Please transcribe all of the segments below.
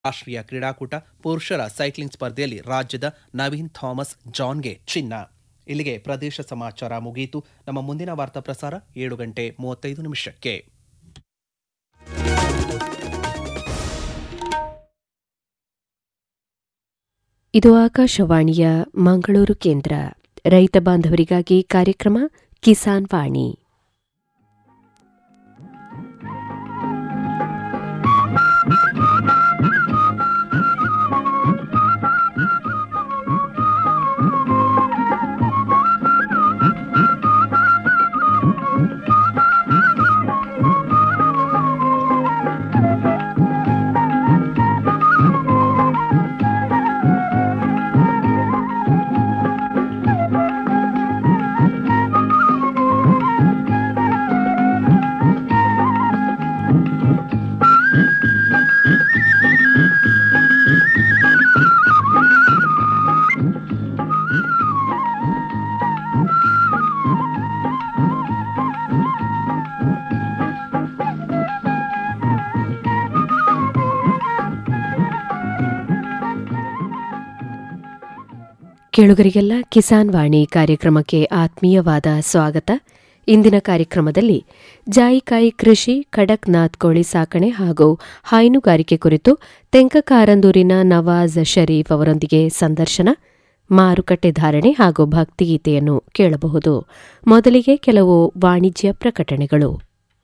ರಾಷ್ಟ್ರೀಯ ಕ್ರೀಡಾಕೂಟ ಪುರುಷರ ಸೈಕ್ಲಿಂಗ್ ಸ್ಪರ್ಧೆಯಲ್ಲಿ ರಾಜ್ಯದ ನವೀನ್ ಥಾಮಸ್ ಜಾನ್ಗೆ ಚಿನ್ನ ಇಲ್ಲಿಗೆ ಪ್ರದೇಶ ಸಮಾಚಾರ ಮುಗಿಯಿತು ನಮ್ಮ ಮುಂದಿನ ವಾರ್ತಾ ಪ್ರಸಾರ ಏಳು ಗಂಟೆ ಮೂವತ್ತೈದು ನಿಮಿಷಕ್ಕೆ ಇದು ಆಕಾಶವಾಣಿಯ ಮಂಗಳೂರು ಕೇಂದ್ರ ರೈತ ಬಾಂಧವರಿಗಾಗಿ ಕಾರ್ಯಕ್ರಮ ಕಿಸಾನ್ ವಾಣಿ ಕೇಳುಗರಿಗೆಲ್ಲ ಕಿಸಾನ್ ವಾಣಿ ಕಾರ್ಯಕ್ರಮಕ್ಕೆ ಆತ್ಮೀಯವಾದ ಸ್ವಾಗತ ಇಂದಿನ ಕಾರ್ಯಕ್ರಮದಲ್ಲಿ ಜಾಯಿಕಾಯಿ ಕೃಷಿ ಕಡಕ್ನಾಥ್ ಕೋಳಿ ಸಾಕಣೆ ಹಾಗೂ ಹೈನುಗಾರಿಕೆ ಕುರಿತು ತೆಂಕಕಾರಂದೂರಿನ ನವಾಜ್ ಶರೀಫ್ ಅವರೊಂದಿಗೆ ಸಂದರ್ಶನ ಮಾರುಕಟ್ಟೆ ಧಾರಣೆ ಹಾಗೂ ಭಕ್ತಿಗೀತೆಯನ್ನು ಕೇಳಬಹುದು ಮೊದಲಿಗೆ ಕೆಲವು ವಾಣಿಜ್ಯ ಪ್ರಕಟಣೆಗಳು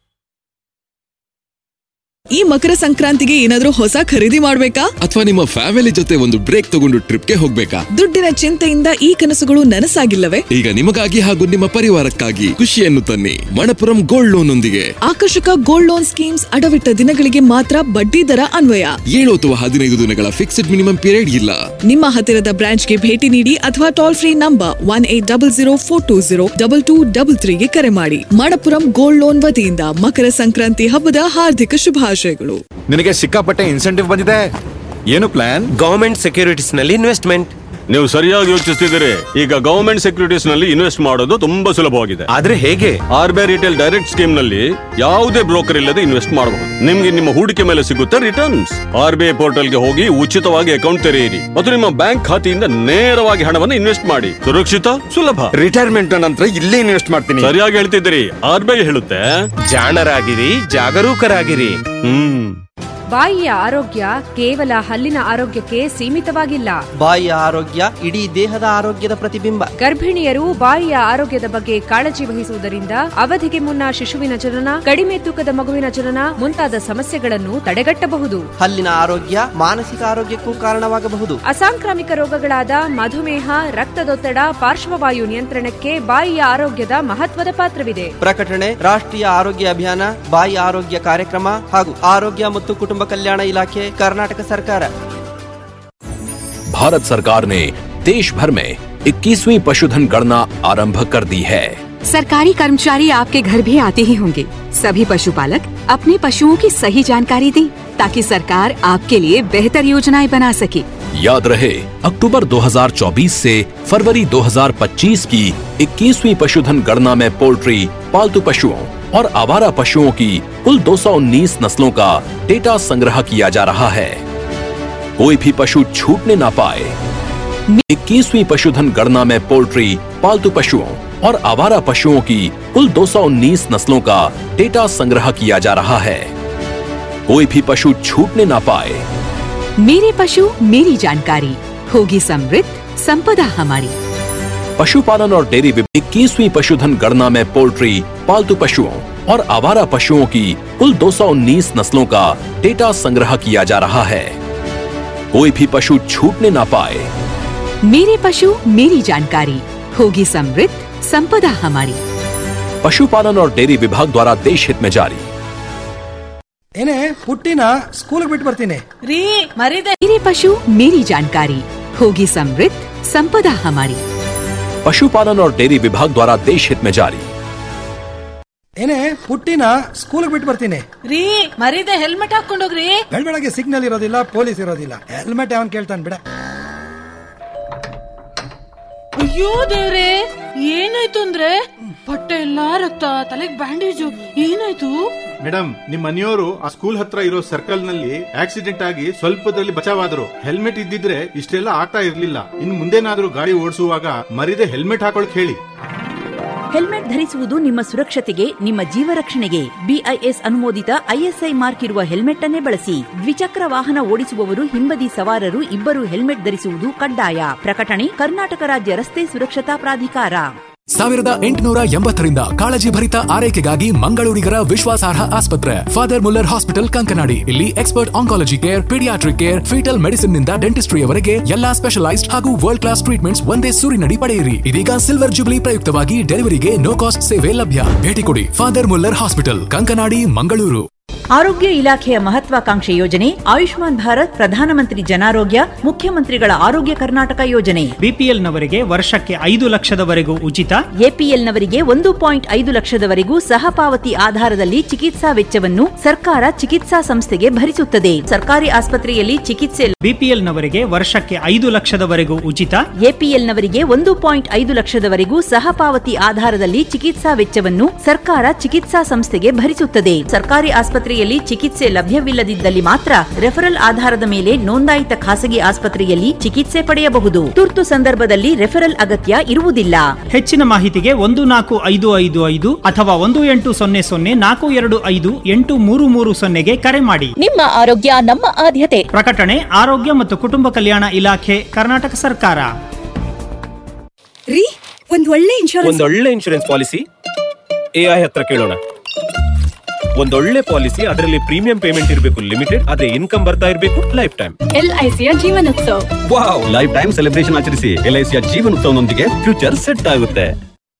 ಈ ಮಕರ ಸಂಕ್ರಾಂತಿಗೆ ಏನಾದ್ರೂ ಹೊಸ ಖರೀದಿ ಮಾಡ್ಬೇಕಾ ಅಥವಾ ನಿಮ್ಮ ಫ್ಯಾಮಿಲಿ ಜೊತೆ ಒಂದು ಬ್ರೇಕ್ ತಗೊಂಡು ಟ್ರಿಪ್ಗೆ ಹೋಗ್ಬೇಕಾ ದುಡ್ಡಿನ ಚಿಂತೆಯಿಂದ ಈ ಕನಸುಗಳು ನನಸಾಗಿಲ್ಲವೇ ಈಗ ನಿಮಗಾಗಿ ಹಾಗೂ ನಿಮ್ಮ ಪರಿವಾರಕ್ಕಾಗಿ ಖುಷಿಯನ್ನು ತನ್ನಿ ಮಣಪುರಂ ಗೋಲ್ಡ್ ಲೋನ್ ಒಂದಿಗೆ ಆಕರ್ಷಕ ಗೋಲ್ಡ್ ಲೋನ್ ಸ್ಕೀಮ್ಸ್ ಅಡವಿಟ್ಟ ದಿನಗಳಿಗೆ ಮಾತ್ರ ಬಡ್ಡಿ ದರ ಅನ್ವಯ ಏಳು ಅಥವಾ ಹದಿನೈದು ದಿನಗಳ ಫಿಕ್ಸ್ಡ್ ಮಿನಿಮಮ್ ಪೀರಿಯಡ್ ಇಲ್ಲ ನಿಮ್ಮ ಹತ್ತಿರದ ಬ್ರಾಂಚ್ಗೆ ಭೇಟಿ ನೀಡಿ ಅಥವಾ toll free number one eight double zero four two zero double two double ತ್ರೀಗೆ ಕರೆ ಮಾಡಿ ಮಣಪುರಂ ಗೋಲ್ಡ್ ಲೋನ್ ವತಿಯಿಂದ ಮಕರ ಸಂಕ್ರಾಂತಿ ಹಬ್ಬದ ಹಾರ್ದಿಕ ಶುಭಾಶಯಗಳು ನಿನಗೆ ಸಿಕ್ಕಾಪಟ್ಟೆ ಇನ್ಸೆಂಟಿವ್ ಬಂದಿದೆ ಏನು ಪ್ಲಾನ್ ಗವರ್ಮೆಂಟ್ ಸೆಕ್ಯೂರಿಟೀಸ್ ನಲ್ಲಿ ಇನ್ವೆಸ್ಟ್ಮೆಂಟ್ ನೀವು ಸರಿಯಾಗಿ ಯೋಚಿಸ್ತಿದ್ದೀರಿ ಈಗ ಗವರ್ಮೆಂಟ್ ಸೆಕ್ಯೂರಿಟೀಸ್ ನಲ್ಲಿ ಇನ್ವೆಸ್ಟ್ ಮಾಡೋದು ತುಂಬಾ ಸುಲಭವಾಗಿದೆ ಆದ್ರೆ ಹೇಗೆ R B I retail direct scheme ನಲ್ಲಿ ಯಾವುದೇ ಬ್ರೋಕರ್ ಇಲ್ಲದೆ ಇನ್ವೆಸ್ಟ್ ಮಾಡಬಹುದು ನಿಮ್ಗೆ ನಿಮ್ಮ ಹೂಡಿಕೆ ಮೇಲೆ ಸಿಗುತ್ತೆ returns R B I portal ಗೆ ಹೋಗಿ ಉಚಿತವಾಗಿ ಅಕೌಂಟ್ ತೆರೆಯಿರಿ ಮತ್ತು ನಿಮ್ಮ ಬ್ಯಾಂಕ್ ಖಾತೆಯಿಂದ ನೇರವಾಗಿ ಹಣವನ್ನು ಇನ್ವೆಸ್ಟ್ ಮಾಡಿ ಸುರಕ್ಷಿತ ಸುಲಭ ರಿಟೈರ್ಮೆಂಟ್ ನಂತರ ಇಲ್ಲೇ ಇನ್ವೆಸ್ಟ್ ಮಾಡ್ತೀನಿ ಸರಿಯಾಗಿ ಹೇಳ್ತಿದ್ದೀರಿ ಆರ್ ಬಿ ಐ ಹೇಳುತ್ತೆ ಜಾಣರಾಗಿರಿ ಜಾಗರೂಕರಾಗಿರಿ ಹ್ಮ್ ಬಾಯಿಯ ಆರೋಗ್ಯ ಕೇವಲ ಹಲ್ಲಿನ ಆರೋಗ್ಯಕ್ಕೆ ಸೀಮಿತವಾಗಿಲ್ಲ ಬಾಯಿಯ ಆರೋಗ್ಯ ಇಡೀ ದೇಹದ ಆರೋಗ್ಯದ ಪ್ರತಿಬಿಂಬ ಗರ್ಭಿಣಿಯರು ಬಾಯಿಯ ಆರೋಗ್ಯದ ಬಗ್ಗೆ ಕಾಳಜಿ ವಹಿಸುವುದರಿಂದ ಅವಧಿಗೆ ಮುನ್ನ ಶಿಶುವಿನ ಜನನ ಕಡಿಮೆ ತೂಕದ ಮಗುವಿನ ಜನನ ಮುಂತಾದ ಸಮಸ್ಯೆಗಳನ್ನು ತಡೆಗಟ್ಟಬಹುದು ಹಲ್ಲಿನ ಆರೋಗ್ಯ ಮಾನಸಿಕ ಆರೋಗ್ಯಕ್ಕೂ ಕಾರಣವಾಗಬಹುದು ಅಸಾಂಕ್ರಾಮಿಕ ರೋಗಗಳಾದ ಮಧುಮೇಹ ರಕ್ತದೊತ್ತಡ ಪಾರ್ಶ್ವವಾಯು ನಿಯಂತ್ರಣಕ್ಕೆ ಬಾಯಿಯ ಆರೋಗ್ಯದ ಮಹತ್ವದ ಪಾತ್ರವಿದೆ ಪ್ರಕಟಣೆ ರಾಷ್ಟ್ರೀಯ ಆರೋಗ್ಯ ಅಭಿಯಾನ ಬಾಯಿ ಆರೋಗ್ಯ ಕಾರ್ಯಕ್ರಮ ಹಾಗೂ ಆರೋಗ್ಯ ಮತ್ತು ಕುಟುಂಬ ಕಲ್ಯಾಣ ಇಲಾಖೆ ಕರ್ನಾಟಕ ಸರ್ಕಾರ भारत सरकार ने देश भर में 21वीं पशुधन गणना आरंभ कर दी है सरकारी कर्मचारी आपके घर भी आते ही होंगे सभी पशुपालक अपने पशुओं की सही जानकारी दें ताकि सरकार आपके लिए बेहतर योजनाएं बना सके याद रहे अक्टूबर 2024 से फरवरी 2025 की 21वीं पशुधन गणना में पोल्ट्री पालतू पशुओं और आवारा पशुओं की कुल 219 नस्लों का डेटा संग्रह किया जा रहा है कोई भी पशु छूटने ना पाए 21वीं पशुधन गणना में पोल्ट्री पालतू पशुओं और आवारा पशुओं की कुल 219 नस्लों का डेटा संग्रह किया जा रहा है कोई भी पशु छूटने ना पाए मेरे पशु मेरी जानकारी होगी समृद्ध संपदा हमारी पशुपालन और डेयरी विभाग इक्कीसवीं पशुधन गणना में पोल्ट्री पालतू पशुओं और आवारा पशुओं की कुल 219 नस्लों का डेटा संग्रह किया जा रहा है कोई भी पशु छूटने ना पाए मेरे पशु मेरी जानकारी होगी समृद्ध संपदा हमारी पशुपालन और डेयरी विभाग द्वारा देश हित में जारी ಏನೇ ಪುಟ್ಟಿನ ಸ್ಕೂಲ್ಗೆ ಬಿಟ್ಟು ಬರ್ತೀನಿ ರೀ ಮರಿದೆ मेरे पशु मेरी जानकारी होगी समृद्ध संपदा हमारी पशुपालन और डेयरी विभाग द्वारा देश हित में जारी ಏನೇ ಪುಟ್ಟಿನ ಸ್ಕೂಲ್ಗೆ ಬಿಟ್ಟು ಬರ್ತೀನಿ ರೀ ಮರಿದೆ ಹೆಲ್ಮೆಟ್ ಹಾಕೊಂಡೋಗ್ರಿ ಬೆಳಗ್ಗೆ ಸಿಗ್ನಲ್ ಇರೋದಿಲ್ಲ ಪೊಲೀಸ್ ಇರೋದಿಲ್ಲ ಹೆಲ್ಮೆಟ್ ಅವನ್ ಕೇಳ್ತಾನೆ ಬಿಡ ಅಯ್ಯೋ ದೇವ್ರೆ ಏನಾಯ್ತು ಅಂದ್ರೆ ಬಟ್ಟೆ ಎಲ್ಲಾ ರಕ್ತ ತಲೆಗ್ ಬ್ಯಾಂಡೇಜು ಏನಾಯ್ತು ಮೇಡಮ್ ನಿಮ್ ಮನೆಯವರು ಆ ಸ್ಕೂಲ್ ಹತ್ರ ಇರೋ ಸರ್ಕಲ್ ನಲ್ಲಿ ಆಕ್ಸಿಡೆಂಟ್ ಆಗಿ ಸ್ವಲ್ಪದಲ್ಲಿ ಬಚಾವಾದ್ರು ಹೆಲ್ಮೆಟ್ ಇದ್ದಿದ್ರೆ ಇಷ್ಟೆಲ್ಲ ಆಗ್ತಾ ಇರ್ಲಿಲ್ಲ ಇನ್ ಮುಂದೇನಾದ್ರೂ ಗಾಡಿ ಓಡಿಸುವಾಗ ಮರಿದೆ ಹೆಲ್ಮೆಟ್ ಹಾಕೊಳಕ್ ಹೇಳಿ ಹೆಲ್ಮೆಟ್ ಧರಿಸುವುದು ನಿಮ್ಮ ಸುರಕ್ಷತೆಗೆ ನಿಮ್ಮ ಜೀವ ರಕ್ಷಣೆಗೆ ಬಿಐಎಸ್ ಅನುಮೋದಿತ ಐಎಸ್ಐ ಮಾರ್ಕ್ ಇರುವ ಹೆಲ್ಮೆಟ್ ಅನ್ನೇ ಬಳಸಿ ದ್ವಿಚಕ್ರ ವಾಹನ ಓಡಿಸುವವರು ಹಿಂಬದಿ ಸವಾರರು ಇಬ್ಬರು ಹೆಲ್ಮೆಟ್ ಧರಿಸುವುದು ಕಡ್ಡಾಯ ಪ್ರಕಟಣೆ ಕರ್ನಾಟಕ ರಾಜ್ಯ ರಸ್ತೆ ಸುರಕ್ಷತಾ ಪ್ರಾಧಿಕಾರ ಸಾವಿರದ ಎಂಟುನೂರ ಎಂಬತ್ತರಿಂದ ಕಾಳಜಿ ಭರಿತ ಆರೈಕೆಗಾಗಿ ಮಂಗಳೂರಿಗರ ವಿಶ್ವಾಸಾರ್ಹ ಆಸ್ಪತ್ರೆ ಫಾದರ್ ಮುಲ್ಲರ್ ಹಾಸ್ಪಿಟಲ್ ಕಂಕನಾಡಿ ಇಲ್ಲಿ expert oncology care pediatric care fetal medicine ನಿಂದ ಡೆಂಟಿಸ್ಟ್ರಿಯವರೆಗೆ ಎಲ್ಲಾ ಸ್ಪೆಷಲೈಸ್ಡ್ ಹಾಗೂ ವರ್ಲ್ಡ್ ಕ್ಲಾಸ್ ಟ್ರೀಟ್ಮೆಂಟ್ಸ್ ಒಂದೇ ಸೂರಿನಡಿ ಪಡೆಯಿರಿ ಇದೀಗ ಸಿಲ್ವರ್ ಜುಬ್ಲಿ ಪ್ರಯುಕ್ತವಾಗಿ ಡೆಲಿವರಿಗೆ ನೋ ಕಾಸ್ಟ್ ಸೇವೆ ಲಭ್ಯ ಭೇಟಿ ಕೊಡಿ Father Muller hospital Kankanady Mangaluru ಆರೋಗ್ಯ ಇಲಾಖೆಯ ಮಹತ್ವಾಕಾಂಕ್ಷೆ ಯೋಜನೆ ಆಯುಷ್ಮಾನ್ ಭಾರತ್ ಪ್ರಧಾನಮಂತ್ರಿ ಜನಾರೋಗ್ಯ ಮುಖ್ಯಮಂತ್ರಿಗಳ ಆರೋಗ್ಯ ಕರ್ನಾಟಕ ಯೋಜನೆ ಬಿಪಿಎಲ್ನವರಿಗೆ ವರ್ಷಕ್ಕೆ ಐದು ಲಕ್ಷದವರೆಗೂ ಉಚಿತ ಎಪಿಎಲ್ನವರಿಗೆ ಒಂದು ಪಾಯಿಂಟ್ ಐದು ಲಕ್ಷದವರೆಗೂ ಸಹಪಾವತಿ ಆಧಾರದಲ್ಲಿ ಚಿಕಿತ್ಸಾ ವೆಚ್ಚವನ್ನು ಸರ್ಕಾರ ಚಿಕಿತ್ಸಾ ಸಂಸ್ಥೆಗೆ ಭರಿಸುತ್ತದೆ ಸರ್ಕಾರಿ ಆಸ್ಪತ್ರೆಯಲ್ಲಿ ಚಿಕಿತ್ಸೆ ಬಿಪಿಎಲ್ನವರಿಗೆ ವರ್ಷಕ್ಕೆ ಐದು ಲಕ್ಷದವರೆಗೂ ಉಚಿತ ಎಪಿಎಲ್ನವರಿಗೆ ಒಂದು ಪಾಯಿಂಟ್ ಐದು ಲಕ್ಷದವರೆಗೂ ಸಹಪಾವತಿ ಆಧಾರದಲ್ಲಿ ಚಿಕಿತ್ಸಾ ವೆಚ್ಚವನ್ನು ಸರ್ಕಾರ ಚಿಕಿತ್ಸಾ ಸಂಸ್ಥೆಗೆ ಭರಿಸುತ್ತದೆ ಸರ್ಕಾರಿ ಆಸ್ಪತ್ರೆಯಲ್ಲಿ ಚಿಕಿತ್ಸೆ ಲಭ್ಯವಿಲ್ಲದಿದ್ದಲ್ಲಿ ಮಾತ್ರ ರೆಫರಲ್ ಆಧಾರದ ಮೇಲೆ ನೋಂದಾಯಿತ ಖಾಸಗಿ ಆಸ್ಪತ್ರೆಯಲ್ಲಿ ಚಿಕಿತ್ಸೆ ಪಡೆಯಬಹುದು ತುರ್ತು ಸಂದರ್ಭದಲ್ಲಿ ರೆಫರಲ್ ಅಗತ್ಯ ಇರುವುದಿಲ್ಲ ಹೆಚ್ಚಿನ ಮಾಹಿತಿಗೆ ಒಂದು ನಾಲ್ಕು ಐದು ಐದು ಐದು ಅಥವಾ ಒಂದು ಎಂಟು ಸೊನ್ನೆ ಸೊನ್ನೆ ನಾಲ್ಕು ಎರಡು ಐದು ಎಂಟು ಮೂರು ಮೂರು ಸೊನ್ನೆಗೆ ಕರೆ ಮಾಡಿ ನಿಮ್ಮ ಆರೋಗ್ಯ ನಮ್ಮ ಆದ್ಯತೆ ಪ್ರಕಟಣೆ ಆರೋಗ್ಯ ಮತ್ತು ಕುಟುಂಬ ಕಲ್ಯಾಣ ಇಲಾಖೆ ಕರ್ನಾಟಕ ಸರ್ಕಾರ ರೀ ಒಂದ್ ಒಳ್ಳೆ ಇನ್ಶೂರೆನ್ಸ್ ಒಂದೊಳ್ಳೆ ಇನ್ಶೂರೆನ್ಸ್ ಪಾಲಿಸಿ ಎಐ ಹತ್ರ ಕೇಳೋಣ ಒಂದೊಳ್ಳೆ ಪಾಲಿಸಿ ಅದರಲ್ಲಿ ಪ್ರೀಮಿಯಂ ಪೇಮೆಂಟ್ ಇರಬೇಕು ಲಿಮಿಟೆಡ್ ಅದೇ ಇನ್ಕಮ್ ಬರ್ತಾ ಇರಬೇಕು ಲೈಫ್ ಟೈಮ್ ಎಲ್ಐಸಿಯ Jeevanotsav wow life time celebration ಆಚರಿಸಿ ಎಲ್ಐಸಿಯ ಜೀವನೋತ್ಸವನೊಂದಿಗೆ ಫ್ಯೂಚರ್ ಸೆಟ್ ಆಗುತ್ತೆ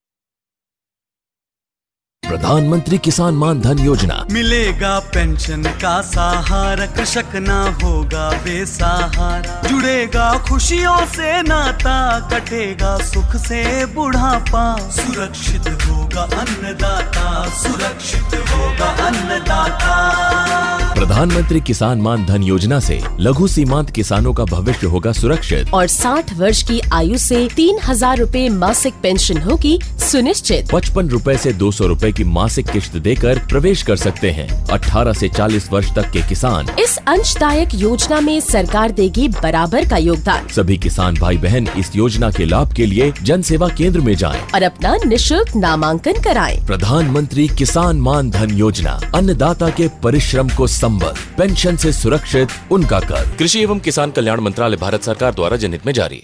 प्रधानमंत्री किसान मान धन योजना मिलेगा पेंशन का सहारा कृषक ना होगा बेसहारा जुड़ेगा खुशियों से नाता कटेगा सुख से बुढ़ापा सुरक्षित होगा अन्नदाता सुरक्षित होगा अन्नदाता प्रधानमंत्री किसान मान धन योजना से लघु सीमांत किसानों का भविष्य होगा सुरक्षित और 60 वर्ष की आयु से तीन हजार रूपए मासिक पेंशन होगी सुनिश्चित पचपन रूपए से दो सौ रूपए की मासिक किश्त देकर प्रवेश कर सकते हैं 18 से 40 वर्ष तक के किसान इस अंशदायक योजना में सरकार देगी बराबर का योगदान सभी किसान भाई बहन इस योजना के लाभ के लिए जन सेवा केंद्र में जाएं। और अपना निशुल्क नामांकन कराएं। प्रधानमंत्री किसान मान धन योजना अन्नदाता के परिश्रम को संबल पेंशन से सुरक्षित उनका कर कृषि एवं किसान कल्याण मंत्रालय भारत सरकार द्वारा जनहित में जारी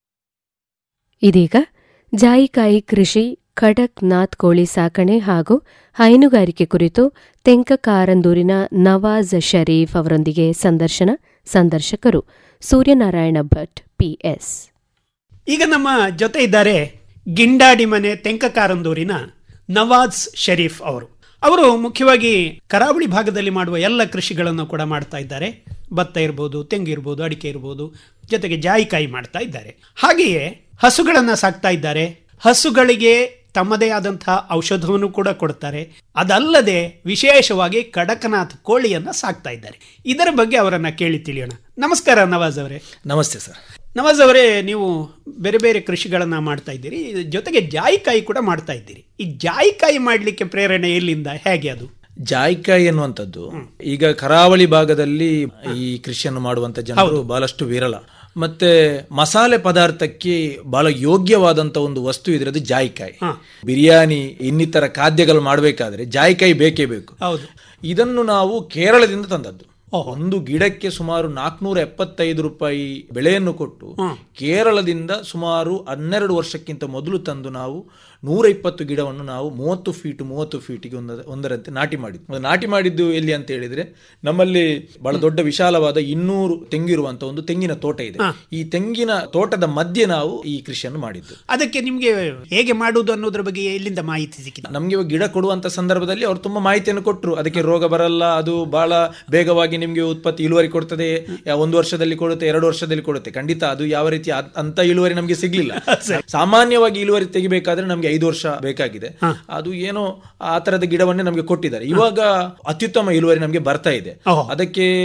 ಇದೀಗ ಜಾಯಿಕಾಯಿ ಕೃಷಿ ಖಡಕ್ ನಾಥ್ ಕೋಳಿ ಸಾಕಣೆ ಹಾಗೂ ಹೈನುಗಾರಿಕೆ ಕುರಿತು ತೆಂಕಕಾರಂದೂರಿನ ನವಾಜ್ ಶರೀಫ್ ಅವರೊಂದಿಗೆ ಸಂದರ್ಶನ ಸಂದರ್ಶಕರು ಸೂರ್ಯನಾರಾಯಣ ಭಟ್ ಪಿಎಸ್ ಈಗ ನಮ್ಮ ಜೊತೆ ಇದ್ದಾರೆ ಗಿಂಡಾಡಿ ಮನೆ ತೆಂಕಕಾರಂದೂರಿನ ನವಾಜ್ ಶರೀಫ್ ಅವರು ಅವರು ಮುಖ್ಯವಾಗಿ ಕರಾವಳಿ ಭಾಗದಲ್ಲಿ ಮಾಡುವ ಎಲ್ಲ ಕೃಷಿಗಳನ್ನು ಕೂಡ ಮಾಡ್ತಾ ಇದ್ದಾರೆ ಭತ್ತ ಇರ್ಬೋದು ತೆಂಗಿರ್ಬೋದು ಅಡಿಕೆ ಇರ್ಬೋದು ಜೊತೆಗೆ ಜಾಯಿಕಾಯಿ ಮಾಡ್ತಾ ಇದ್ದಾರೆ ಹಾಗೆಯೇ ಹಸುಗಳನ್ನು ಸಾಕ್ತಾ ಇದ್ದಾರೆ ಹಸುಗಳಿಗೆ ತಮ್ಮದೇ ಆದಂತಹ ಔಷಧವನ್ನು ಕೂಡ ಕೊಡ್ತಾರೆ ಅದಲ್ಲದೆ ವಿಶೇಷವಾಗಿ ಕಡಕನಾಥ್ ಕೋಳಿಯನ್ನ ಸಾಕ್ತಾ ಇದ್ದಾರೆ ಇದರ ಬಗ್ಗೆ ಅವರನ್ನ ಕೇಳಿ ತಿಳಿಯೋಣ ನಮಸ್ಕಾರ ನವಾಜ್ ಅವರೇ ನಮಸ್ತೆ ಸರ್ ನವಾಜ್ ಅವರೇ ನೀವು ಬೇರೆ ಬೇರೆ ಕೃಷಿಗಳನ್ನ ಮಾಡ್ತಾ ಇದ್ದೀರಿ ಇದ್ರ ಜೊತೆಗೆ ಜಾಯಿಕಾಯಿ ಕೂಡ ಮಾಡ್ತಾ ಇದ್ದೀರಿ ಈ ಜಾಯಿಕಾಯಿ ಮಾಡಲಿಕ್ಕೆ ಪ್ರೇರಣೆ ಎಲ್ಲಿಂದ ಹೇಗೆ ಅದು ಜಾಯಿಕಾಯಿ ಎನ್ನುವಂಥದ್ದು ಈಗ ಕರಾವಳಿ ಭಾಗದಲ್ಲಿ ಈ ಕೃಷಿಯನ್ನು ಮಾಡುವಂತ ಜನರು ಬಹಳಷ್ಟು ವಿರಳ ಮತ್ತೆ ಮಸಾಲೆ ಪದಾರ್ಥಕ್ಕೆ ಬಹಳ ಯೋಗ್ಯವಾದಂತ ಒಂದು ವಸ್ತು ಇದ್ರದ್ದು ಜಾಯಿಕಾಯಿ ಬಿರಿಯಾನಿ ಇನ್ನಿತರ ಖಾದ್ಯಗಳು ಮಾಡಬೇಕಾದ್ರೆ ಜಾಯಿಕಾಯಿ ಬೇಕೇ ಬೇಕು ಹೌದು ಇದನ್ನು ನಾವು ಕೇರಳದಿಂದ ತಂದದ್ದು ಒಂದು ಗಿಡಕ್ಕೆ ಸುಮಾರು ನಾಲ್ಕುನೂರ ಎಪ್ಪತ್ತೈದು ರೂಪಾಯಿ ಬೆಳೆಯನ್ನು ಕೊಟ್ಟು ಕೇರಳದಿಂದ ಸುಮಾರು ಹನ್ನೆರಡು ವರ್ಷಕ್ಕಿಂತ ಮೊದಲು ತಂದು ನಾವು ನೂರ ಇಪ್ಪತ್ತು ಗಿಡವನ್ನು ನಾವು ಮೂವತ್ತು ಫೀಟ್ ಮೂವತ್ತು ಫೀಟಿಗೆ ಒಂದ ಒಂದರಂತೆ ನಾಟಿ ಮಾಡಿದ್ದು ಅದು ನಾಟಿ ಮಾಡಿದ್ದು ಎಲ್ಲಿ ಅಂತ ಹೇಳಿದ್ರೆ ನಮ್ಮಲ್ಲಿ ಬಹಳ ದೊಡ್ಡ ವಿಶಾಲವಾದ ಇನ್ನೂರು ತೆಂಗಿರುವಂತ ಒಂದು ತೆಂಗಿನ ತೋಟ ಇದೆ ಈ ತೆಂಗಿನ ತೋಟದ ಮಧ್ಯೆ ನಾವು ಈ ಕೃಷಿಯನ್ನು ಮಾಡಿದ್ದು ಅದಕ್ಕೆ ನಿಮ್ಗೆ ಹೇಗೆ ಮಾಡುವುದು ಅನ್ನೋದ್ರ ಬಗ್ಗೆ ಎಲ್ಲಿಂದ ಮಾಹಿತಿ ಸಿಕ್ಕಿದೆ ನಮ್ಗೆ ಇವಾಗ ಗಿಡ ಕೊಡುವಂತ ಸಂದರ್ಭದಲ್ಲಿ ಅವ್ರು ತುಂಬಾ ಮಾಹಿತಿಯನ್ನು ಕೊಟ್ಟರು ಅದಕ್ಕೆ ರೋಗ ಬರಲ್ಲ ಅದು ಬಹಳ ಬೇಗವಾಗಿ ನಿಮ್ಗೆ ಉತ್ಪತ್ತಿ ಇಳುವರಿ ಕೊಡ್ತದೆ ಯಾ- ಒಂದು ವರ್ಷದಲ್ಲಿ ಕೊಡುತ್ತೆ ಎರಡು ವರ್ಷದಲ್ಲಿ ಕೊಡುತ್ತೆ ಖಂಡಿತ ಅದು ಯಾವ ರೀತಿ ಅದ್- ಅಂತ ಇಳುವರಿ ನಮ್ಗೆ ಸಿಗ್ಲಿಲ್ಲ ಸಾಮಾನ್ಯವಾಗಿ ಇಳುವರಿ ತೆಗಿಬೇಕಾದ್ರೆ ನಮ್ಗೆ ಐದು ವರ್ಷ ಬೇಕಾಗಿದೆ ಅದು ಏನೋ ಆ ತರದ ಗಿಡವನ್ನೇ ನಮ್ಗೆ ಕೊಟ್ಟಿದ್ದಾರೆ ಇವಾಗ ಅತ್ಯುತ್ತಮ ಇಳುವರಿ ನಮ್ಗೆ ಬರ್ತಾ ಇದೆ ಅದಕ್ಕೆ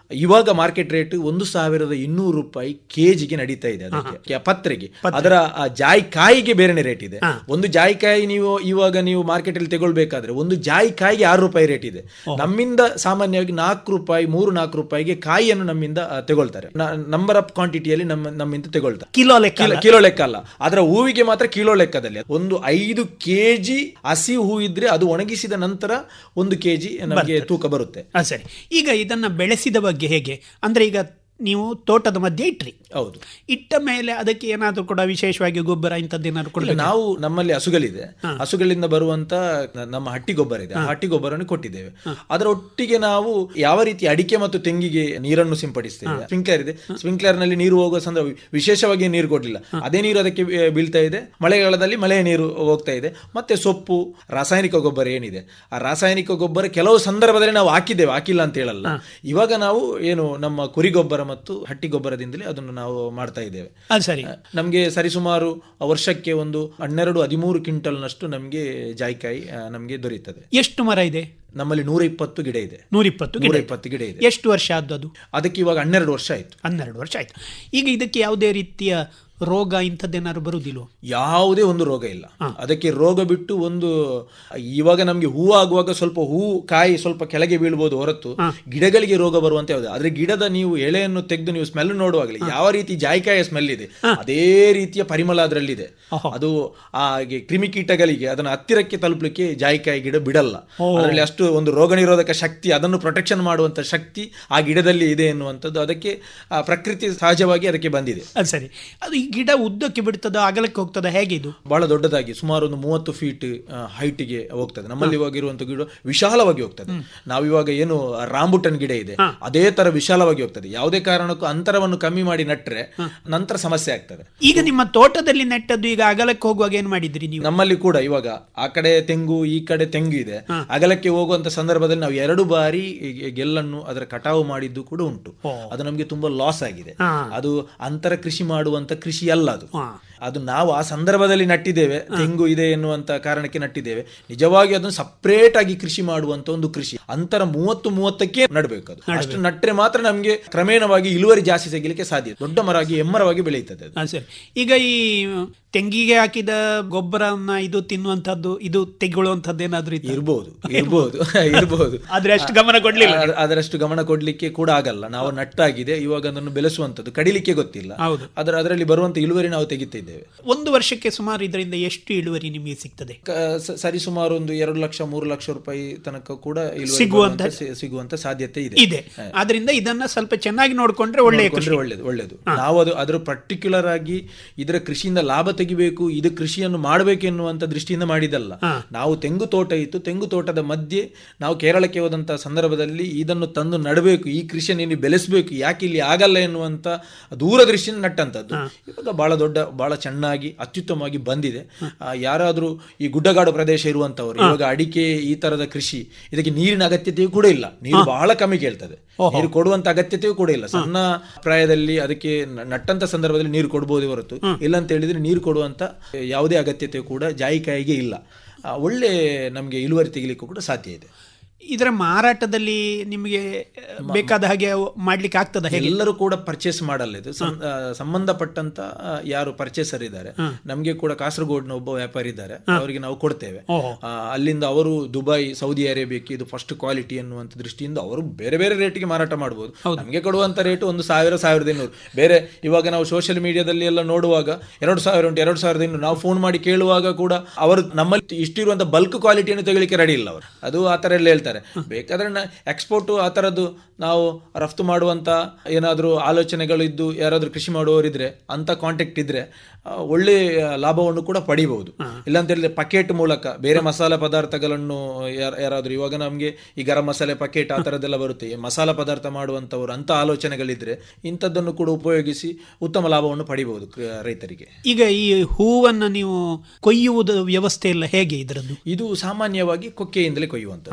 ಇವಾಗ ಮಾರ್ಕೆಟ್ ರೇಟ್ ಒಂದು ಸಾವಿರದ ಇನ್ನೂರು ರೂಪಾಯಿ ಕೆಜಿಗೆ ನಡೀತಾ ಇದೆ ಅದಕ್ಕೆ ಪತ್ರೆಗೆ ಅದರ ಆ ಜಾಯಿಕಾಯಿಗೆ ಬೇರೆನೆ ರೇಟ್ ಇದೆ ಒಂದು ಜಾಯಿಕಾಯಿ ನೀವು ಇವಾಗ ನೀವು ಮಾರ್ಕೆಟ್ ಅಲ್ಲಿ ತಗೊಳ್ಬೇಕಾದ್ರೆ ಒಂದು ಜಾಯಿಕಾಯಿಗೆ ಆರು ರೂಪಾಯಿ ರೇಟ್ ಇದೆ ನಮ್ಮಿಂದ ಸಾಮಾನ್ಯವಾಗಿ ನಾಲ್ಕು ರೂಪಾಯಿ ಮೂರು ನಾಲ್ಕು ರೂಪಾಯಿಗೆ ಕಾಯಿಯನ್ನು ನಮ್ಮಿಂದ ಆ, ತಗೊಳ್ತಾರೆ ನಂಬರ್ ಆಫ್ ಕ್ವಾಂಟಿಟಿಯಲ್ಲಿ ನಮ್ಮ ನಮ್ಮಿಂದ ತಗೊಳ್ತಾರೆ ಕಿಲೋ ಲೆಕ್ಕ ಅಲ್ಲ. ಕಿಲೋ- ಕಿಲೋ ಲೆಕ್ಕ ಅಲ್ಲ ಅದರ ಹೂವಿಗೆ ಮಾತ್ರ ಕಿಲೋ ಲೆಕ್ಕದಲ್ಲಿ ಒಂದು ಐದು ಕೆಜಿ ಹಸಿ ಹೂ ಇದ್ರೆ ಅದು ಒಣಗಿಸಿದ ನಂತರ ಒಂದು ಕೆಜಿ ನಮಗೆ ತೂಕ ಬರುತ್ತೆ ಆ, ಸರಿ ಈಗ ಇದನ್ನ ಬೆಳೆಸಿದ ಬಗ್ಗೆ ಹೇಗೆ ಅಂದ್ರೆ ಈಗ ನೀವು ತೋಟದ ಮಧ್ಯೆ ಇಟ್ರಿ ಹೌದು ಇಟ್ಟ ಮೇಲೆ ಅದಕ್ಕೆ ಏನಾದರೂ ಕೂಡ ವಿಶೇಷವಾಗಿ ಗೊಬ್ಬರ ಇಂಥದ್ದೇನಾದ್ರು ಇಲ್ಲ, ಕೊಡಬೇಕು ನಾವು ನಮ್ಮಲ್ಲಿ ಹಸುಗಳಿದೆ ಹಸುಗಳಿಂದ ಬರುವಂತ ನ- ನಮ್ಮ ಹಟ್ಟಿ ಗೊಬ್ಬರ ಇದೆ ಆ ಹಟ್ಟಿ ಗೊಬ್ಬರವನ್ನು ಕೊಟ್ಟಿದ್ದೇವೆ ಅದರ ಒಟ್ಟಿಗೆ ನಾವು ಯಾವ ರೀತಿ ಅಡಿಕೆ ಮತ್ತು ತೆಂಗಿಗೆ ನೀರನ್ನು ಸಿಂಪಡಿಸ್ತೇವೆ ಸ್ಪ್ರಿಂಕ್ಲರ್ ಇದೆ ಸ್ಪ್ರಿಂಕ್ಲರ್ ನಲ್ಲಿ ನೀರು ಹೋಗುವ ಸಂದರ್ಭ ವಿಶೇಷವಾಗಿ ನೀರು ಕೊಡಲಿಲ್ಲ ಅದೇ ನೀರು ಅದಕ್ಕೆ ಬೀ- ಬೀಳ್ತಾ ಇದೆ ಮಳೆಗಾಲದಲ್ಲಿ ಮಳೆಯ ನೀರು ಹೋಗ್ತಾ ಇದೆ ಮತ್ತೆ ಸೊಪ್ಪು ರಾಸಾಯನಿಕ ಗೊಬ್ಬರ ಏನಿದೆ ಆ ರಾಸಾಯನಿಕ ಗೊಬ್ಬರ ಕೆಲವು ಸಂದರ್ಭದಲ್ಲಿ ನಾವು ಹಾಕಿದ್ದೇವೆ ಹಾಕಿಲ್ಲ ಅಂತ ಹೇಳಲ್ಲ ಇವಾಗ ನಾವು ಏನು ನಮ್ಮ ಕುರಿ ಗೊಬ್ಬರ ಮತ್ತು ಹಟ್ಟಿ ಗೊಬ್ಬರದಿಂದಲೇ ಅದನ್ನು ನಾವು ಮಾಡ್ತಾ ಇದ್ದೇವೆ ಅದು ಸರಿ ನಮಗೆ ಸರಿಸುಮಾರು ವರ್ಷಕ್ಕೆ ಒಂದು ಹನ್ನೆರಡು ಹದಿಮೂರು ಕ್ವಿಂಟಲ್ನಷ್ಟು ನಮಗೆ ಜಾಯಿಕಾಯಿ ಆ, ನಮಗೆ ದೊರೆಯುತ್ತದೆ ಎಷ್ಟು ಮರ ಇದೆ ನಮ್ಮಲ್ಲಿ ನೂರ ಇಪ್ಪತ್ತು ಗಿಡ ಇದೆ ನೂರಿಪ್ಪತ್ತು ಗಿಡ ನೂರ ಇದೆ. ಇಪ್ಪತ್ತು ಗಿಡ ಇದೆ ಎಷ್ಟು ವರ್ಷ ಆದ್ದು ಅದು ಅದಕ್ಕೆ ಇವಾಗ ಹನ್ನೆರಡು ವರ್ಷ ಆಯ್ತು ಹನ್ನೆರಡು ವರ್ಷ ಆಯ್ತು ಈಗ ಇದಕ್ಕೆ ಯಾವುದೇ ರೀತಿಯ ರೋಗ ಇಂಥದ್ದೇನಾದ್ರು ಬರುವುದಿಲ್ವೋ ಯಾವುದೇ ಒಂದು ರೋಗ ಇಲ್ಲ ಅದಕ್ಕೆ ರೋಗ ಬಿಟ್ಟು ಒಂದು ಇವಾಗ ನಮಗೆ ಹೂ ಆಗುವಾಗ ಸ್ವಲ್ಪ ಹೂ ಕಾಯಿ ಸ್ವಲ್ಪ ಕೆಳಗೆ ಬೀಳ್ಬೋದು ಹೊರತು ಗಿಡಗಳಿಗೆ ರೋಗ ಬರುವಂತ ಯಾವುದು ಆದ್ರೆ ಗಿಡದ ನೀವು ಎಳೆಯನ್ನು ತೆಗೆದು ನೀವು ಸ್ಮೆಲ್ ನೋಡುವಾಗಲೇ ಯಾವ ರೀತಿ ಜಾಯಿಕಾಯಿಯ ಸ್ಮೆಲ್ ಇದೆ ಅದೇ ರೀತಿಯ ಪರಿಮಳ ಅದರಲ್ಲಿದೆ ಅದು ಆ ಗೆ- ಕ್ರಿಮಿಕೀಟಗಳಿಗೆ ಅದನ್ನ ಹತ್ತಿರಕ್ಕೆ ತಲುಪಲಿಕ್ಕೆ ಜಾಯಿಕಾಯಿ ಗಿಡ ಬಿಡಲ್ಲ ಅದರಲ್ಲಿ ಅಷ್ಟು ಒಂದು ರೋಗ ನಿರೋಧಕ ಶಕ್ತಿ ಅದನ್ನು ಪ್ರೊಟೆಕ್ಷನ್ ಮಾಡುವಂತ ಶಕ್ತಿ ಆ ಗಿಡದಲ್ಲಿ ಇದೆ ಎನ್ನುವಂಥದ್ದು ಅದಕ್ಕೆ ಆ ಪ್ರಕೃತಿ ಸಹಜವಾಗಿ ಅದಕ್ಕೆ ಬಂದಿದೆ ಅದು ಸರಿ ಅದು ಈ ಗಿಡ ಉದ್ದಕ್ಕೆ ಬಿಡ್ತದ ಅಗಲಕ್ಕೆ ಹೋಗ್ತದ ಹೇಗೆ ಇದು ಬಹಳ ದೊಡ್ಡದಾಗಿ ಸುಮಾರು ಒಂದು ಮೂವತ್ತು ಫೀಟ್ ಹೈಟ್ಗೆ ಹೋಗ್ತದೆ ನಮ್ಮಲ್ಲಿ ಇವಾಗ ಇರುವಂತ ಗಿಡ ವಿಶಾಲವಾಗಿ ಹೋಗ್ತದೆ ನಾವಿವಾಗ ಏನು ರಾಂಬುಟನ್ ಗಿಡ ಇದೆ ಅದೇ ತರ ವಿಶಾಲವಾಗಿ ಹೋಗ್ತದೆ ಯಾವುದೇ ಕಾರಣಕ್ಕೂ ಅಂತರವನ್ನು ಕಮ್ಮಿ ಮಾಡಿ ನಟ್ರೆ ನಂತರ ಸಮಸ್ಯೆ ಆಗ್ತದೆ ಈಗ ನಿಮ್ಮ ತೋಟದಲ್ಲಿ ನೆಟ್ಟದ್ದು ಈಗ ಅಗಲಕ್ಕೆ ಹೋಗುವಾಗ ಏನ್ ಮಾಡಿದ್ರಿ ನೀವು ನಮ್ಮಲ್ಲಿ ಕೂಡ ಇವಾಗ ಆ ಕಡೆ ತೆಂಗು ಈ ಕಡೆ ತೆಂಗು ಇದೆ ಅಗಲಕ್ಕೆ ಹೋಗುವಂತ ಸಂದರ್ಭದಲ್ಲಿ ನಾವು ಎರಡು ಬಾರಿ ಈ ಗೆಲ್ಲನ್ನು ಅದರ ಕಟಾವು ಮಾಡಿದ್ದು ಕೂಡ ಉಂಟು ಅದು ನಮಗೆ ತುಂಬಾ ಲಾಸ್ ಆಗಿದೆ ಹಾ. ಅದು ಅಂತರ ಕೃಷಿ ಮಾಡುವಂತ ಕೃಷಿ ಅಲ್ಲ ಅದು ಅದು ನಾವು ಆ ಸಂದರ್ಭದಲ್ಲಿ ನಟ್ಟಿದ್ದೇವೆ ತೆಂಗು ಇದೆ ಎನ್ನುವಂತ ಕಾರಣಕ್ಕೆ ನಟ್ಟಿದ್ದೇವೆ ನಿಜವಾಗಿ ಅದನ್ನು ಸಪರೇಟ್ ಆಗಿ ಕೃಷಿ ಮಾಡುವಂತ ಒಂದು ಕೃಷಿ ಅಂತರ ಮೂವತ್ತು ಮೂವತ್ತಕ್ಕೆ ನಡಬೇಕು ಅದು ಅಷ್ಟು ನಟ್ರೆ ಮಾತ್ರ ನಮಗೆ ಕ್ರಮೇಣವಾಗಿ ಇಳುವರಿ ಜಾಸ್ತಿ ಸಿಗಲಿಕ್ಕೆ ಸಾಧ್ಯ ದೊಡ್ಡ ಮರವಾಗಿ ಎಮ್ಮರವಾಗಿ ಬೆಳೆಯುತ್ತದೆ ಅದು. ಆ, ಸರಿ ಈಗ ಈ ತೆಂಗಿಗೆ ಹಾಕಿದ ಗೊಬ್ಬರನ್ನ ಇದು ತಿನ್ನುವಂತದ್ದು ಇದು ತೆಗೊಳ್ಳುವಂತದ್ದು ಏನಾದ್ರೂ ಇತ್ತಾ? ಇರ್ಬೋದು ಇರ್ಬೋದು ಇರ್ಬೋದು ಆದ್ರೆ ಅಷ್ಟು ಗಮನ ಕೊಡ್ಲಿಲ್ಲ ಆ- ಅದರಷ್ಟು ಗಮನ ಕೊಡ್ಲಿಕ್ಕೆ ಕೂಡ ಆಗಲ್ಲ ನಾವು ನಟ್ಟಾಗಿದೆ ಇವಾಗ ಅದನ್ನು ಬೆಳೆಸುವಂತದ್ದು ಕಡಿಲಿಕ್ಕೆ ಗೊತ್ತಿಲ್ಲ ಹೌದು. ಅದರ ಅದರಲ್ಲಿ ಬರುವಂತ ಇಳುವರಿ ನಾವು ತೆಗಿತಿದ್ದೇವೆ ಒಂದು ವರ್ಷಕ್ಕೆ ಸುಮಾರು ಇದರಿಂದ ಎಷ್ಟು ಇಳುವರಿ ನಿಮಗೆ ಸಿಗ್ತದೆ ಕ- ಸ- ಸರಿ ಸುಮಾರು ಒಂದು ಎರಡು ಲಕ್ಷ ಮೂರು ಲಕ್ಷ ರೂಪಾಯಿ ತನಕ ಕೂಡ ಇಳುವರಿ ಸಿಗುವಂತ- ಬರುವಂತ ಸಿ- ಸಿಗುವಂತ ಸಾಧ್ಯತೆ ಇದೆ ಇದೆ ಆದ್ರಿಂದ ಇದನ್ನ ಸ್ವಲ್ಪ ಚೆನ್ನಾಗಿ ನೋಡ್ಕೊಂಡ್ರೆ ಒಳ್ಳೆಯ ನೋಡ್ಕೊಂಡ್ರೆ ಕೃಷಿ ಒಳ್ಳೇದು ಒಳ್ಳೇದು ನಾವು ಅದು ಅದರ ಪರ್ಟಿಕ್ಯುಲರ್ ಆಗಿ ಇದರ ಕೃಷಿಯಿಂದ ಲಾಭ ತೆಗಿಬೇಕು ಇದು ಕೃಷಿಯನ್ನು ಮಾಡಬೇಕು ಎನ್ನುವಂತ ದೃಷ್ಟಿಯಿಂದ ಮಾಡಿದಲ್ಲ ನಾವು ತೆಂಗು ತೋಟ ಇತ್ತು ತೆಂಗು ತೋಟದ ಮಧ್ಯೆ ನಾವು ಕೇರಳಕ್ಕೆ ಹೋದಂತಹ ಸಂದರ್ಭದಲ್ಲಿ ಇದನ್ನು ತಂದು ನಡಬೇಕು ಈ ಕೃಷಿಯನ್ನು ಇಲ್ಲಿ ಬೆಳೆಸಬೇಕು ಯಾಕೆ ಇಲ್ಲಿ ಆಗಲ್ಲ ಎನ್ನುವಂತ ದೂರದೃಷ್ಟಿಯಿಂದ ನಟ್ಟಂತದ್ದು ಇವಾಗ ಬಹಳ ದೊಡ್ಡ ಬಹಳ ಚೆನ್ನಾಗಿ ಅತ್ಯುತ್ತಮವಾಗಿ ಬಂದಿದೆ ಆ, ಯಾರಾದ್ರೂ ಈ ಗುಡ್ಡಗಾಡು ಪ್ರದೇಶ ಇರುವಂತವರು ಇವಾಗ ಅಡಿಕೆ ಈ ತರದ ಕೃಷಿ ಇದಕ್ಕೆ ನೀರಿನ ಅಗತ್ಯತೆಯೂ ಕೂಡ ಇಲ್ಲ ನೀರು ಬಹಳ ಕಮ್ಮಿ ಕೇಳ್ತದೆ ನೀರು ಕೊಡುವಂತ ಅಗತ್ಯತೆಯೂ ಕೂಡ ಇಲ್ಲ ಸಣ್ಣ ಪ್ರಾಯದಲ್ಲಿ ಅದಕ್ಕೆ ನ- ನಟ್ಟಂತ ಸಂದರ್ಭದಲ್ಲಿ ನೀರು ಕೊಡಬಹುದು ಹೊರತು ಇಲ್ಲ ಅಂತ ಹೇಳಿದ್ರೆ ನೀರು ಕೊಡುವಂತ ಯಾವುದೇ ಅಗತ್ಯತೆ ಕೂಡ ಜಾಯಿಕಾಯಿಗೆ ಇಲ್ಲ ಆ, ಒಳ್ಳೆ ನಮಗೆ ಇಳುವರಿ ತೆಗಿಲಿಕ್ಕೂ ಕೂಡ ಸಾಧ್ಯ ಇದೆ ಇದರ ಮಾರಾಟದಲ್ಲಿ ನಿಮಗೆ ಬೇಕಾದ ಹಾಗೆ ಮಾಡ್ಲಿಕ್ಕೆ ಆಗ್ತದ ಹೇಗೆ ಎಲ್ಲರೂ ಕೂಡ ಪರ್ಚೇಸ್ ಮಾಡಲ್ಲ ಇದು ಸಂ- ಆ, ಸಂಬಂಧಪಟ್ಟಂತ ಆ, ಯಾರು ಪರ್ಚೇಸರ್ ಇದ್ದಾರೆ ನಮಗೆ ಕೂಡ ಕಾಸರಗೋಡ್ನ ಒಬ್ಬ ವ್ಯಾಪಾರಿ ಇದ್ದಾರೆ ಅವರಿಗೆ ನಾವು ಕೊಡ್ತೇವೆ ಓಹೋ. ಆ, ಅಲ್ಲಿಂದ ಅವರು ದುಬೈ ಸೌದಿ ಅರೇಬಿಯಾಕ್ಕೆ ಇದು ಫಸ್ಟ್ ಕ್ವಾಲಿಟಿ ಅನ್ನುವಂಥ ದೃಷ್ಟಿಯಿಂದ ಅವರು ಬೇರೆ ಬೇರೆ ರೇಟಿಗೆ ಮಾರಾಟ ಮಾಡಬಹುದು ನಮಗೆ ಕೊಡುವಂತ ರೇಟ್ ಒಂದು ಸಾವಿರ ಸಾವಿರದ ಇನ್ನೂರು ಬೇರೆ ಇವಾಗ ನಾವು ಸೋಷಿಯಲ್ ಮೀಡಿಯಾದಲ್ಲಿ ಎಲ್ಲ ನೋಡುವಾಗ ಎರಡು ಸಾವಿರ ಉಂಟು ಎರಡು ಸಾವಿರದ ಇನ್ನೂರು ನಾವು ಫೋನ್ ಮಾಡಿ ಕೇಳುವಾಗ ಕೂಡ ಅವರು ನಮ್ಮಲ್ಲಿ ಇಷ್ಟಿರುವಂತ ಬಲ್ಕ್ ಕ್ವಾಲಿಟಿಯನ್ನು ತೆಗಿಲಿಕ್ಕೆ ರೆಡಿ ಇಲ್ಲ ಅವರು ಅದು ಆ ಥರ ಎಲ್ಲ ಹೇಳ್ತಾರೆ ಬೇಕಾದ್ರೆ ಎಕ್ಸ್ಪೋರ್ಟ್ ಆ ಥರದ್ದು ನಾವು ರಫ್ತು ಮಾಡುವಂತ ಏನಾದರೂ ಆಲೋಚನೆಗಳು ಇದ್ದು ಯಾರಾದರೂ ಕೃಷಿ ಮಾಡುವವರಿದ್ರೆ ಅಂತ ಕಾಂಟ್ಯಾಕ್ಟ್ ಇದ್ರೆ ಆ, ಒಳ್ಳೆ ಲಾಭವನ್ನು ಕೂಡ ಪಡಿಬಹುದು ಇಲ್ಲ ಅಂತ ಹೇಳಿದ್ರೆ ಪಕೆಟ್ ಮೂಲಕ ಬೇರೆ ಮಸಾಲೆ ಪದಾರ್ಥಗಳನ್ನು ಯಾರ್- ಯಾರಾದ್ರೂ ಇವಾಗ ನಮಗೆ ಈ ಗರಂ ಮಸಾಲೆ ಪಕೆಟ್ ಆ ಥರದ್ದೆಲ್ಲ ಬರುತ್ತೆ ಈ ಮಸಾಲ ಪದಾರ್ಥ ಮಾಡುವಂತವರು ಅಂತ ಆಲೋಚನೆಗಳಿದ್ರೆ ಇಂಥದ್ದನ್ನು ಕೂಡ ಉಪಯೋಗಿಸಿ ಉತ್ತಮ ಲಾಭವನ್ನು ಪಡಿಬಹುದು ಕ- ರೈತರಿಗೆ ಈಗ ಈ ಹೂವನ್ನ ನೀವು ಕೊಯ್ಯುವುದು ವ್ಯವಸ್ಥೆ ಎಲ್ಲ ಹೇಗೆ ಇದರದ್ದು ಇದು ಸಾಮಾನ್ಯವಾಗಿ ಕೊಕ್ಕೆಯಿಂದಲೇ ಕೊಯ್ಯುವಂಥದ್ದು ಆ,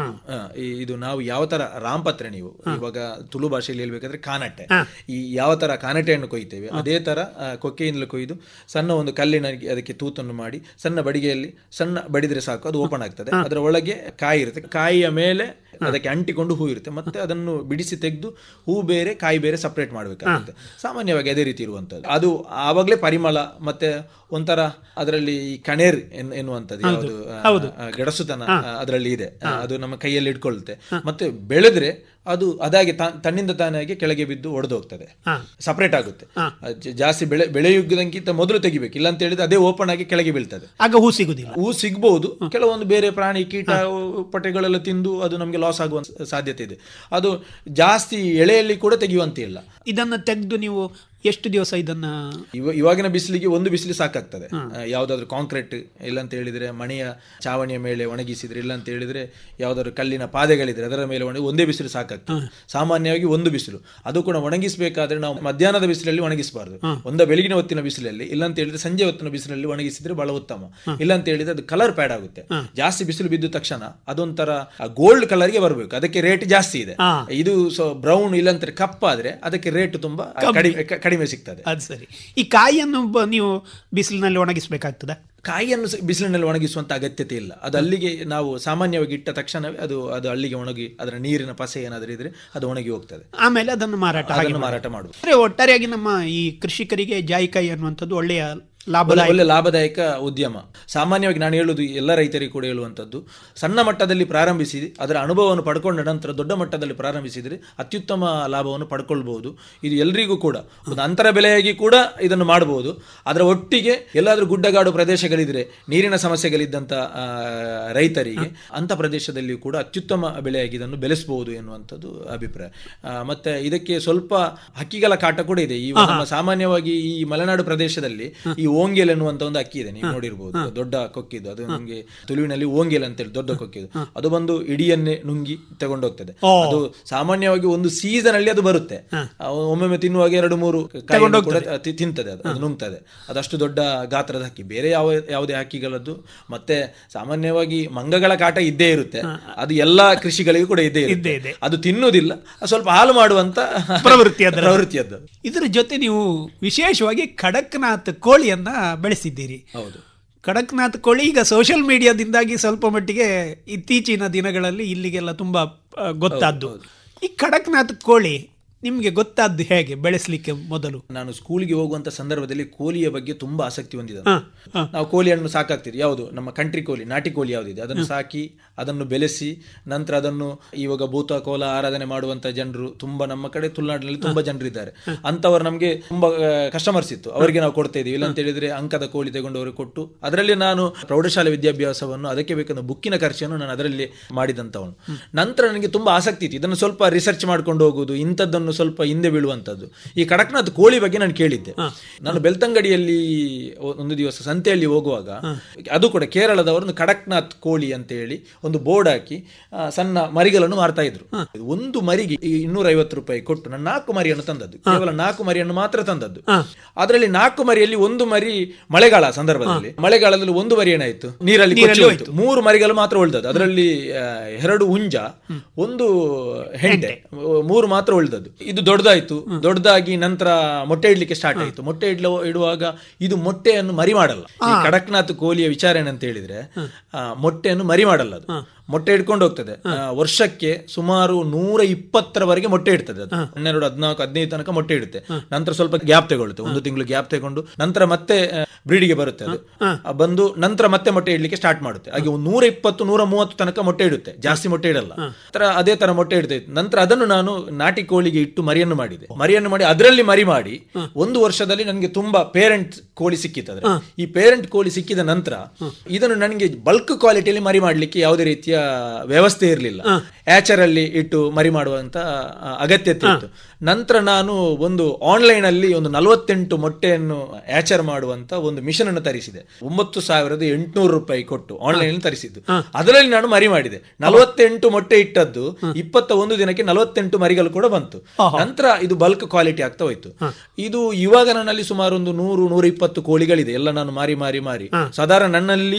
ಈ- ಇದು ನಾವು ಯಾವ ತರ ರಾಂಪತ್ರೆ ನೀವು ಇವಾಗ ತುಳು ಭಾಷೆಯಲ್ಲಿ ಹೇಳ್ಬೇಕಾದ್ರೆ ಕಾನಟ್ಟೆ ಹಾ. ಈ ಯಾವ ತರ ಕಾನಟೆಯನ್ನು ಕೊಯ್ತೇವೆ ಅದೇ ತರ ಆ, ಕೊಕ್ಕೆಯಿಂದಲೂ ಕೊಯ್ದು ಸಣ್ಣ ಒಂದು ಕಲ್ಲಿನ ಅದಕ್ಕೆ ತೂತನ್ನು ಮಾಡಿ ಸಣ್ಣ ಬಡಿಗೆಯಲ್ಲಿ ಸಣ್ಣ ಬಡಿದ್ರೆ ಸಾಕು ಅದು ಓಪನ್ ಆಗ್ತದೆ ಅದರ ಒಳಗೆ ಕಾಯಿ ಇರುತ್ತೆ ಕಾಯಿಯ ಮೇಲೆ ಅದಕ್ಕೆ ಅಂಟಿಕೊಂಡು ಹೂ ಇರುತ್ತೆ ಮತ್ತೆ ಅದನ್ನು ಬಿಡಿಸಿ ತೆಗೆದು ಹೂ ಬೇರೆ ಕಾಯಿ ಬೇರೆ ಸಪರೇಟ್ ಮಾಡಬೇಕಾಗುತ್ತೆ ಸಾಮಾನ್ಯವಾಗಿ ಅದೇ ರೀತಿ ಇರುವಂತದ್ದು ಅದು ಆವಾಗಲೇ ಪರಿಮಳ ಮತ್ತೆ ಒಂಥರ ಅದರಲ್ಲಿ ಈ ಕಣೇರ್ ಎನ್- ಎನ್ನುವಂಥದ್ದು ಹೌದು, ಯಾವುದು ಆ, ಹೌದು. ಆ, ಗಡಸುತನ ಹಾ. ಆ, ಅದರಲ್ಲಿ ಇದೆ ಆ, ಅದು ನಮ್ಮ ಕೈಯಲ್ಲಿ ಇಟ್ಕೊಳ್ಳುತ್ತೆ ಮತ್ತೆ ಬೆಳೆದ್ರೆ ಅದು ಅದಾಗಿ ತಾ- ತನ್ನಿಂದ ತಾನಾಗಿ ಕೆಳಗೆ ಬಿದ್ದು ಒಡೆದು ಹೋಗ್ತದೆ ಹಾ. ಸಪರೇಟ್ ಆಗುತ್ತೆ ಆ, ಜ- ಜಾಸ್ತಿ ಬೆಳೆ ಬೆಳೆಯುವುದಕ್ಕಿಂತ ಮೊದಲು ತೆಗಿಬೇಕು ಇಲ್ಲ ಅಂತ ಹೇಳಿದ್ರೆ ಅದೇ ಓಪನ್ ಆಗಿ ಕೆಳಗೆ ಬೀಳ್ತದೆ ಆಗ ಹೂ ಸಿಗುದಿಲ್ಲ ಹೂ ಸಿಗ್ಬಹುದು ಕೆಲವೊಂದು ಬೇರೆ ಪ್ರಾಣಿ ಕೀಟ ಪಟೆಗಳೆಲ್ಲ ತಿಂದು ಅದು ನಮಗೆ ಲಾಸ್ ಆಗುವ ಸಾಧ್ಯತೆ ಇದೆ ಅದು ಜಾಸ್ತಿ ಎಳೆಯಲ್ಲಿ ಕೂಡ ತೆಗೆಯುವಂತೆ ಇಲ್ಲ ಇದನ್ನ ತೆಗೆದು ನೀವು ಎಷ್ಟು ದಿವಸ ಇದನ್ನ ಇವ ಇವಾಗಿನ ಬಿಸಿಲಿಗೆ ಒಂದು ಬಿಸಿಲು ಸಾಕಾಗ್ತದೆ ಆ, ಯಾವ್ದಾದ್ರು ಕಾಂಕ್ರೀಟ್ ಇಲ್ಲ ಅಂತ ಹೇಳಿದ್ರೆ ಮನೆಯ ಚಾವಣಿಯ ಮೇಲೆ ಒಣಗಿಸಿದ್ರೆ ಇಲ್ಲ ಅಂತ ಹೇಳಿದ್ರೆ ಯಾವ್ದಾದ್ರು ಕಲ್ಲಿನ ಪಾದೆಗಳಿದ್ರೆ ಅದರ ಮೇಲೆ ಒಣಗಿ ಒಂದೇ ಬಿಸಿಲು ಸಾಕಾಗ್ತದೆ ಸಾಮಾನ್ಯವಾಗಿ ಒಂದು ಬಿಸಿಲು ಅದು ಕೂಡ ಒಣಗಿಸಬೇಕಾದ್ರೆ ನಾವು ಮಧ್ಯಾಹ್ನದ ಬಿಸಿಲಲ್ಲಿ ಒಣಗಿಸಬಾರ್ದು ಒಂದ ಬೆಳಗಿನ ಹೊತ್ತಿನ ಬಿಸಿಲಲ್ಲಿ ಇಲ್ಲ ಅಂತ ಹೇಳಿದ್ರೆ ಸಂಜೆ ಹೊತ್ತಿನ ಬಿಸಿಲಲ್ಲಿ ಒಣಗಿಸಿದ್ರೆ ಬಹಳ ಉತ್ತಮ ಇಲ್ಲ ಅಂತ ಹೇಳಿದ್ರೆ ಅದು ಕಲರ್ ಪ್ಯಾಡ್ ಆಗುತ್ತೆ ಜಾಸ್ತಿ ಬಿಸಿಲು ಬಿದ್ದ ತಕ್ಷಣ ಅದೊಂಥರ ಗೋಲ್ಡ್ ಕಲರ್ಗೆ ಬರಬೇಕು ಅದಕ್ಕೆ ರೇಟ್ ಜಾಸ್ತಿ ಇದೆ ಹಾ. ಇದು ಬ್ರೌನ್ ಇಲ್ಲ ಅಂತ ಕಪ್ಪಾದ್ರೆ ಅದಕ್ಕೆ ರೇಟ್ ತುಂಬಾ ಕಡಿಮೆ ಕ- ಕಡಿಮೆ ಸಿಗ್ತದೆ ಅದು ಸರಿ ಈ ಕಾಯಿಯನ್ನು ಬ- ನೀವು ಬಿಸಿಲಿನಲ್ಲಿ ಒಣಗಿಸ್ಬೇಕಾಗ್ತದ ಕಾಯಿಯನ್ನು ಸ- ಬಿಸಿಲಿನಲ್ಲಿ ಒಣಗಿಸುವಂತ ಅಗತ್ಯತೆ ಇಲ್ಲ ಅದು ಅಲ್ಲಿಗೆ ನಾವು ಸಾಮಾನ್ಯವಾಗಿ ಇಟ್ಟ ತಕ್ಷಣವೇ ಅದು ಅದು ಅಲ್ಲಿಗೆ ಒಣಗಿ ಅದರ ನೀರಿನ ಪಸೆ ಏನಾದರೂ ಇದ್ರೆ ಅದು ಒಣಗಿ ಹೋಗ್ತದೆ ಆಮೇಲೆ ಅದನ್ನು ಮಾರಾಟ ಹಾಗೆ ಅದನ್ನು ಮಾಡಿ. ಮಾರಾಟ ಮಾಡುದು ಅಂದ್ರೆ ಒಟ್ಟಾರೆಯಾಗಿ ನಮ್ಮ ಈ ಕೃಷಿಕರಿಗೆ ಜಾಯಿಕಾಯಿ ಅನ್ನುವಂಥದ್ದು ಒಳ್ಳೆಯ ಒಳ್ಳೆ ಲಾಭದಾಯಕ ಒಳ್ಳೆ ಲಾಭದಾಯಕ ಉದ್ಯಮ ಸಾಮಾನ್ಯವಾಗಿ ನಾನು ಹೇಳುವುದು ಎಲ್ಲ ರೈತರಿಗೆ ಕೂಡ ಹೇಳುವಂಥದ್ದು ಸಣ್ಣ ಮಟ್ಟದಲ್ಲಿ ಪ್ರಾರಂಭಿಸಿ ಅದರ ಅನುಭವವನ್ನು ಪಡ್ಕೊಂಡ ನಂತರ ದೊಡ್ಡ ಮಟ್ಟದಲ್ಲಿ ಪ್ರಾರಂಭಿಸಿದರೆ ಅತ್ಯುತ್ತಮ ಲಾಭವನ್ನು ಪಡ್ಕೊಳ್ಬಹುದು ಇದು ಎಲ್ರಿಗೂ ಕೂಡ ಒಂದು ಅಂತರ ಬೆಲೆಯಾಗಿ ಕೂಡ ಇದನ್ನು ಮಾಡಬಹುದು ಅದರ ಒಟ್ಟಿಗೆ ಎಲ್ಲಾದರೂ ಗುಡ್ಡಗಾಡು ಪ್ರದೇಶಗಳಿದ್ರೆ ನೀರಿನ ಸಮಸ್ಯೆಗಳಿದ್ದಂಥ ಆ, ರೈತರಿಗೆ ಅಂಥ ಪ್ರದೇಶದಲ್ಲಿ ಕೂಡ ಅತ್ಯುತ್ತಮ ಬೆಳೆಯಾಗಿ ಇದನ್ನು ಬೆಳೆಸಬಹುದು ಎನ್ನುವಂಥದ್ದು ಅಭಿಪ್ರಾಯ ಆ, ಮತ್ತೆ ಇದಕ್ಕೆ ಸ್ವಲ್ಪ ಹಕ್ಕಿಗಳ ಕಾಟ ಕೂಡ ಇದೆ ಈ ನಮ್ಮ ಸಾಮಾನ್ಯವಾಗಿ ಈ ಮಲೆನಾಡು ಪ್ರದೇಶದಲ್ಲಿ ಈ ಓಂಗೆಲ್ ಎನ್ನುವಂತ ಒಂದು ಅಕ್ಕಿ ಇದೆ ನೀವು ನೋಡಿರ್ಬೋದು ದೊಡ್ಡ ಕೊಕ್ಕಿದ್ದು ಅದು ನಮಗೆ ತುಳುವಿನಲ್ಲಿ ಓಂಗೆಲ್ ಅಂತೇಳಿ ದೊಡ್ಡ ಕೊಕ್ಕಿದ್ದು ಅದು ಬಂದು ಇಡಿಯನ್ನೇ ನುಂಗಿ ತಗೊಂಡೋಗ್ತದೆ ಓ. ಅದು ಸಾಮಾನ್ಯವಾಗಿ ಒಂದು ಸೀಸನ್ ಅಲ್ಲಿ ಅದು ಬರುತ್ತೆ ಆ, ಒಮ್ಮೊಮ್ಮೆ ತಿನ್ನುವಾಗ ಎರಡು ಮೂರು ಕಾಯಿಯನ್ನು ಕೂಡ ತಿ- ತಿಂತದೆ ಅದು ಅದು ನುಂಗ್ತದೆ ಅದಷ್ಟು ದೊಡ್ಡ ಗಾತ್ರದ ಹಕ್ಕಿ ಬೇರೆ ಯಾವ ಯಾವುದೇ ಹಕ್ಕಿಗಳದ್ದು ಮತ್ತೆ ಸಾಮಾನ್ಯವಾಗಿ ಮಂಗಗಳ ಕಾಟ ಇದ್ದೇ ಇರುತ್ತೆ ಅದು ಎಲ್ಲಾ ಕೃಷಿಗಳಿಗೂ ಕೂಡ ಇದ್ದೇ ಇದ್ದೇ ಇರುತ್ತೆ ಇದೆ. ಅದು ತಿನ್ನುವುದಿಲ್ಲ ಅದು ಸ್ವಲ್ಪ ಹಾಳು ಮಾಡುವಂತ ಪ್ರವೃತ್ತಿ ಅದರ ಪ್ರವೃತ್ತಿ ಅದು ಇದರ ಜೊತೆ ನೀವು ವಿಶೇಷವಾಗಿ ಖಡಕ್ನಾಥ್ ಕೋಳಿಯನ್ನ ಬೆಳೆಸಿದ್ದೀರಿ ಹೌದು ಕಡಕ್ನಾಥ್ ಕೋಳಿ ಈಗ ಸೋಷಿಯಲ್ ಮೀಡಿಯಾದಿಂದಾಗಿ ಸ್ವಲ್ಪ ಮಟ್ಟಿಗೆ ಇತ್ತೀಚಿನ ದಿನಗಳಲ್ಲಿ ಇಲ್ಲಿಗೆಲ್ಲ ತುಂಬಾ ಆ, ಗೊತ್ತಾದ್ದು ಈ ಕಡಕ್ನಾಥ್ ಕೋಳಿ ನಿಮ್ಗೆ ಗೊತ್ತಾದ್ದು ಹೇಗೆ ಬೆಳೆಸಲಿಕ್ಕೆ ಮೊದಲು ನಾನು ಸ್ಕೂಲಿಗೆ ಹೋಗುವಂತ ಸಂದರ್ಭದಲ್ಲಿ ಕೋಳಿಯ ಬಗ್ಗೆ ತುಂಬಾ ಆಸಕ್ತಿ ಹೊಂದಿದ್ದೆ ಹಾ, ಹಾ. ನಾವು ಕೋಳಿಯನ್ನು ಸಾಕಾಗ್ತಿದ್ವಿ ಯಾವುದು ನಮ್ಮ ಕಂಟ್ರಿ ಕೋಳಿ ನಾಟಿ ಕೋಳಿ ಯಾವುದಿದೆ ಅದನ್ನು ಸಾಕಿ ಅದನ್ನು ಬೆಳೆಸಿ ನಂತರ ಅದನ್ನು ಇವಾಗ ಭೂತ ಕೋಲ ಆರಾಧನೆ ಮಾಡುವಂತ ಜನರು ತುಂಬಾ ನಮ್ಮ ಕಡೆ ತುಳುನಾಡಿನಲ್ಲಿ ತುಂಬಾ ಜನರಿದ್ದಾರೆ ಅಂತವರು ನಮಗೆ ತುಂಬಾ ಕಸ್ಟಮರ್ಸ್ ಇತ್ತು ಅವರಿಗೆ ನಾವು ಕೊಡ್ತಾ ಇದೀವಿ ಇಲ್ಲ ಅಂತ ಹೇಳಿದ್ರೆ ಅಂಕದ ಕೋಳಿ ತಗೊಂಡು ಅವರಿಗೆ ಕೊಟ್ಟು ಅದರಲ್ಲಿ ನಾನು ಪ್ರೌಢಶಾಲೆ ವಿದ್ಯಾಭ್ಯಾಸವನ್ನು ಅದಕ್ಕೆ ಬೇಕಾದ ಬುಕ್ಕಿನ ಖರ್ಚನ್ನು ನಾನು ಅದರಲ್ಲಿ ಮಾಡಿದಂತವನು ನಂತರ ನನಗೆ ತುಂಬಾ ಆಸಕ್ತಿ ಇತ್ತು ಇದನ್ನು ಸ್ವಲ್ಪ ರಿಸರ್ಚ್ ಮಾಡ್ಕೊಂಡು ಹೋಗುದು ಇಂಥದ್ದನ್ನು ಸ್ವಲ್ಪ ಹಿಂದೆ ಬೀಳುವಂತದ್ದು ಈ ಕಡಕ್ನಾಥ್ ಕೋಳಿ ಬಗ್ಗೆ ನಾನು ಕೇಳಿದ್ದೆ ನಾನು ಬೆಳ್ತಂಗಡಿಯಲ್ಲಿ ಒ- ಒಂದು ದಿವಸ ಸಂತೆಯಲ್ಲಿ ಹೋಗುವಾಗ ಅದು ಕೂಡ ಕೇರಳದವರು ಒಂದು ಕಡಕ್ನಾಥ್ ಕೋಳಿ ಅಂತ ಹೇಳಿ ಒಂದು ಬೋರ್ಡ್ ಹಾಕಿ ಆ, ಸಣ್ಣ ಮರಿಗಳನ್ನು ಮಾರ್ತಾ ಇದ್ರು ಒಂದು ಮರಿಗೆ ಇನ್ನೂರ ಐವತ್ತು ರೂಪಾಯಿ ಕೊಟ್ಟು ನಾನು ನಾಲ್ಕು ಮರಿಯನ್ನು ತಂದದ್ದು ಕೇವಲ ನಾಲ್ಕು ಮರಿಯನ್ನು ಮಾತ್ರ ತಂದದ್ದು ಅದರಲ್ಲಿ ನಾಲ್ಕು ಮರಿಯಲ್ಲಿ ಒಂದು ಮರಿ ಮಳೆಗಾಲ ಸಂದರ್ಭದಲ್ಲಿ ಮಳೆಗಾಲದಲ್ಲಿ ಒಂದು ಮರಿ ಏನಾಯ್ತು ನೀರಲ್ಲಿ ಕೊಚ್ಚಿ ನೀರಲ್ಲಿ ಹೋಯ್ತು ಮೂರು ಮರಿಗಳು ಮಾತ್ರ ಉಳಿದದ್ದು ಅದರಲ್ಲಿ ಆ, ಎರಡು ಹುಂಜ ಒಂದು ಹೆಂಡೆ ಮೂರು ಮಾತ್ರ ಉಳಿದದ್ದು ಇದು ದೊಡ್ಡದಾಯ್ತು ದೊಡ್ಡದಾಗಿ ನಂತರ ಮೊಟ್ಟೆ ಇಡ್ಲಿಕ್ಕೆ ಸ್ಟಾರ್ಟ್ ಆಯ್ತು ಮೊಟ್ಟೆ ಇಡ್ಲ ಇಡುವಾಗ ಇದು ಮೊಟ್ಟೆಯನ್ನು ಮರಿ ಮಾಡಲ್ಲ ಈ ಕಡಕ್ನಾಥ್ ಕೋಳಿಯ ವಿಚಾರ ಏನಂತ ಹೇಳಿದ್ರೆ ಆ, ಮೊಟ್ಟೆಯನ್ನು ಮರಿ ಮಾಡಲ್ಲ ಅದು ಮೊಟ್ಟೆ ಇಟ್ಕೊಂಡು ಹೋಗ್ತದೆ ಆ, ವರ್ಷಕ್ಕೆ ಸುಮಾರು ನೂರ ಇಪ್ಪತ್ತರವರೆಗೆ ಮೊಟ್ಟೆ ಇಡ್ತದೆ ಅದು ಹನ್ನೆರಡು ಹದಿನಾಲ್ಕು ಹದಿನೈದು ತನಕ ಮೊಟ್ಟೆ ಇಡುತ್ತೆ ನಂತರ ಸ್ವಲ್ಪ ಗ್ಯಾಪ್ ತಗೊಳ್ಳುತ್ತೆ ಒಂದು ತಿಂಗಳು ಗ್ಯಾಪ್ ತಗೊಂಡು ನಂತರ ಮತ್ತೆ ಬ್ರೀಡಿಗೆ ಬರುತ್ತೆ ಅದು ಆ, ಬಂದು ನಂತರ ಮತ್ತೆ ಮೊಟ್ಟೆ ಇಡ್ಲಿಕ್ಕೆ ಸ್ಟಾರ್ಟ್ ಮಾಡುತ್ತೆ ಹಾಗೆ ಒಂದು ನೂರ ಇಪ್ಪತ್ತು ನೂರ ಮೂವತ್ತು ತನಕ ಮೊಟ್ಟೆ ಇಡುತ್ತೆ ಜಾಸ್ತಿ ಮೊಟ್ಟೆ ಇಡಲ್ಲ ನಂತರ ಅದೇ ತರ ಮೊಟ್ಟೆ ಇಡ್ತಾ ಇತ್ತು ನಂತರ ಅದನ್ನು ನಾನು ನಾಟಿ ಕೋಳಿಗೆ ಇಟ್ಟು ಮರಿಯನ್ನು ಮಾಡಿದೆ ಮರಿಯನ್ನು ಮಾಡಿ ಅದರಲ್ಲಿ ಮರಿ ಮಾಡಿ ಒಂದು ವರ್ಷದಲ್ಲಿ ನನಗೆ ತುಂಬಾ ಪೇರೆಂಟ್ ಕೋಳಿ ಸಿಕ್ಕಿತ್ತು ಅದ್ರ ಈ ಪೇರೆಂಟ್ ಕೋಳಿ ಸಿಕ್ಕಿದ ನಂತರ ಇದನ್ನು ನನಗೆ ಬಲ್ಕ್ ಕ್ವಾಲಿಟಿಯಲ್ಲಿ ಮರಿ ಮಾಡಲಿಕ್ಕೆ ಯಾವುದೇ ರೀತಿಯ ವ್ಯವಸ್ಥೆ ಇರಲಿಲ್ಲ ಆಚರ್ ಅಲ್ಲಿ ಇಟ್ಟು ಮರಿ ಮಾಡುವಂತ ಆ, ಅಗತ್ಯತೆ ಇತ್ತು ನಂತರ ನಾನು ಒಂದು ಆನ್ಲೈನ್ ಅಲ್ಲಿ ಒಂದು ನಲವತ್ತೆಂಟು ಮೊಟ್ಟೆಯನ್ನು ಆಚರ್ ಮಾಡುವಂತ ಒಂದು ಮಿಷನ್ ಅನ್ನು ತರಿಸಿದೆ ಒಂಬತ್ತು ಸಾವಿರದ ಎಂಟುನೂರು ರೂಪಾಯಿ ಕೊಟ್ಟು ಆನ್ಲೈನ್ ತರಿಸಿದ್ದು ಅದರಲ್ಲಿ ನಾನು ಮರಿ ಮಾಡಿದೆ ನಲವತ್ತೆಂಟು ಮೊಟ್ಟೆ ಇಟ್ಟದ್ದು ಇಪ್ಪತ್ತ ಒಂದು ದಿನಕ್ಕೆ ನಲವತ್ತೆಂಟು ಮರಿಗಳು ಕೂಡ ಬಂತು ನಂತರ ಇದು ಬಲ್ಕ್ ಕ್ವಾಲಿಟಿ ಆಗ್ತಾ ಹೋಯ್ತು ಇದು ಇವಾಗ ನನ್ನಲ್ಲಿ ಸುಮಾರು ಒಂದು ನೂರು ನೂರ ಇಪ್ಪತ್ತು ಕೋಳಿಗಳಿದೆ ಎಲ್ಲ ನಾನು ಮಾರಿ ಮಾರಿ ಮಾರಿ ಸಾಧಾರಣ ನನ್ನಲ್ಲಿ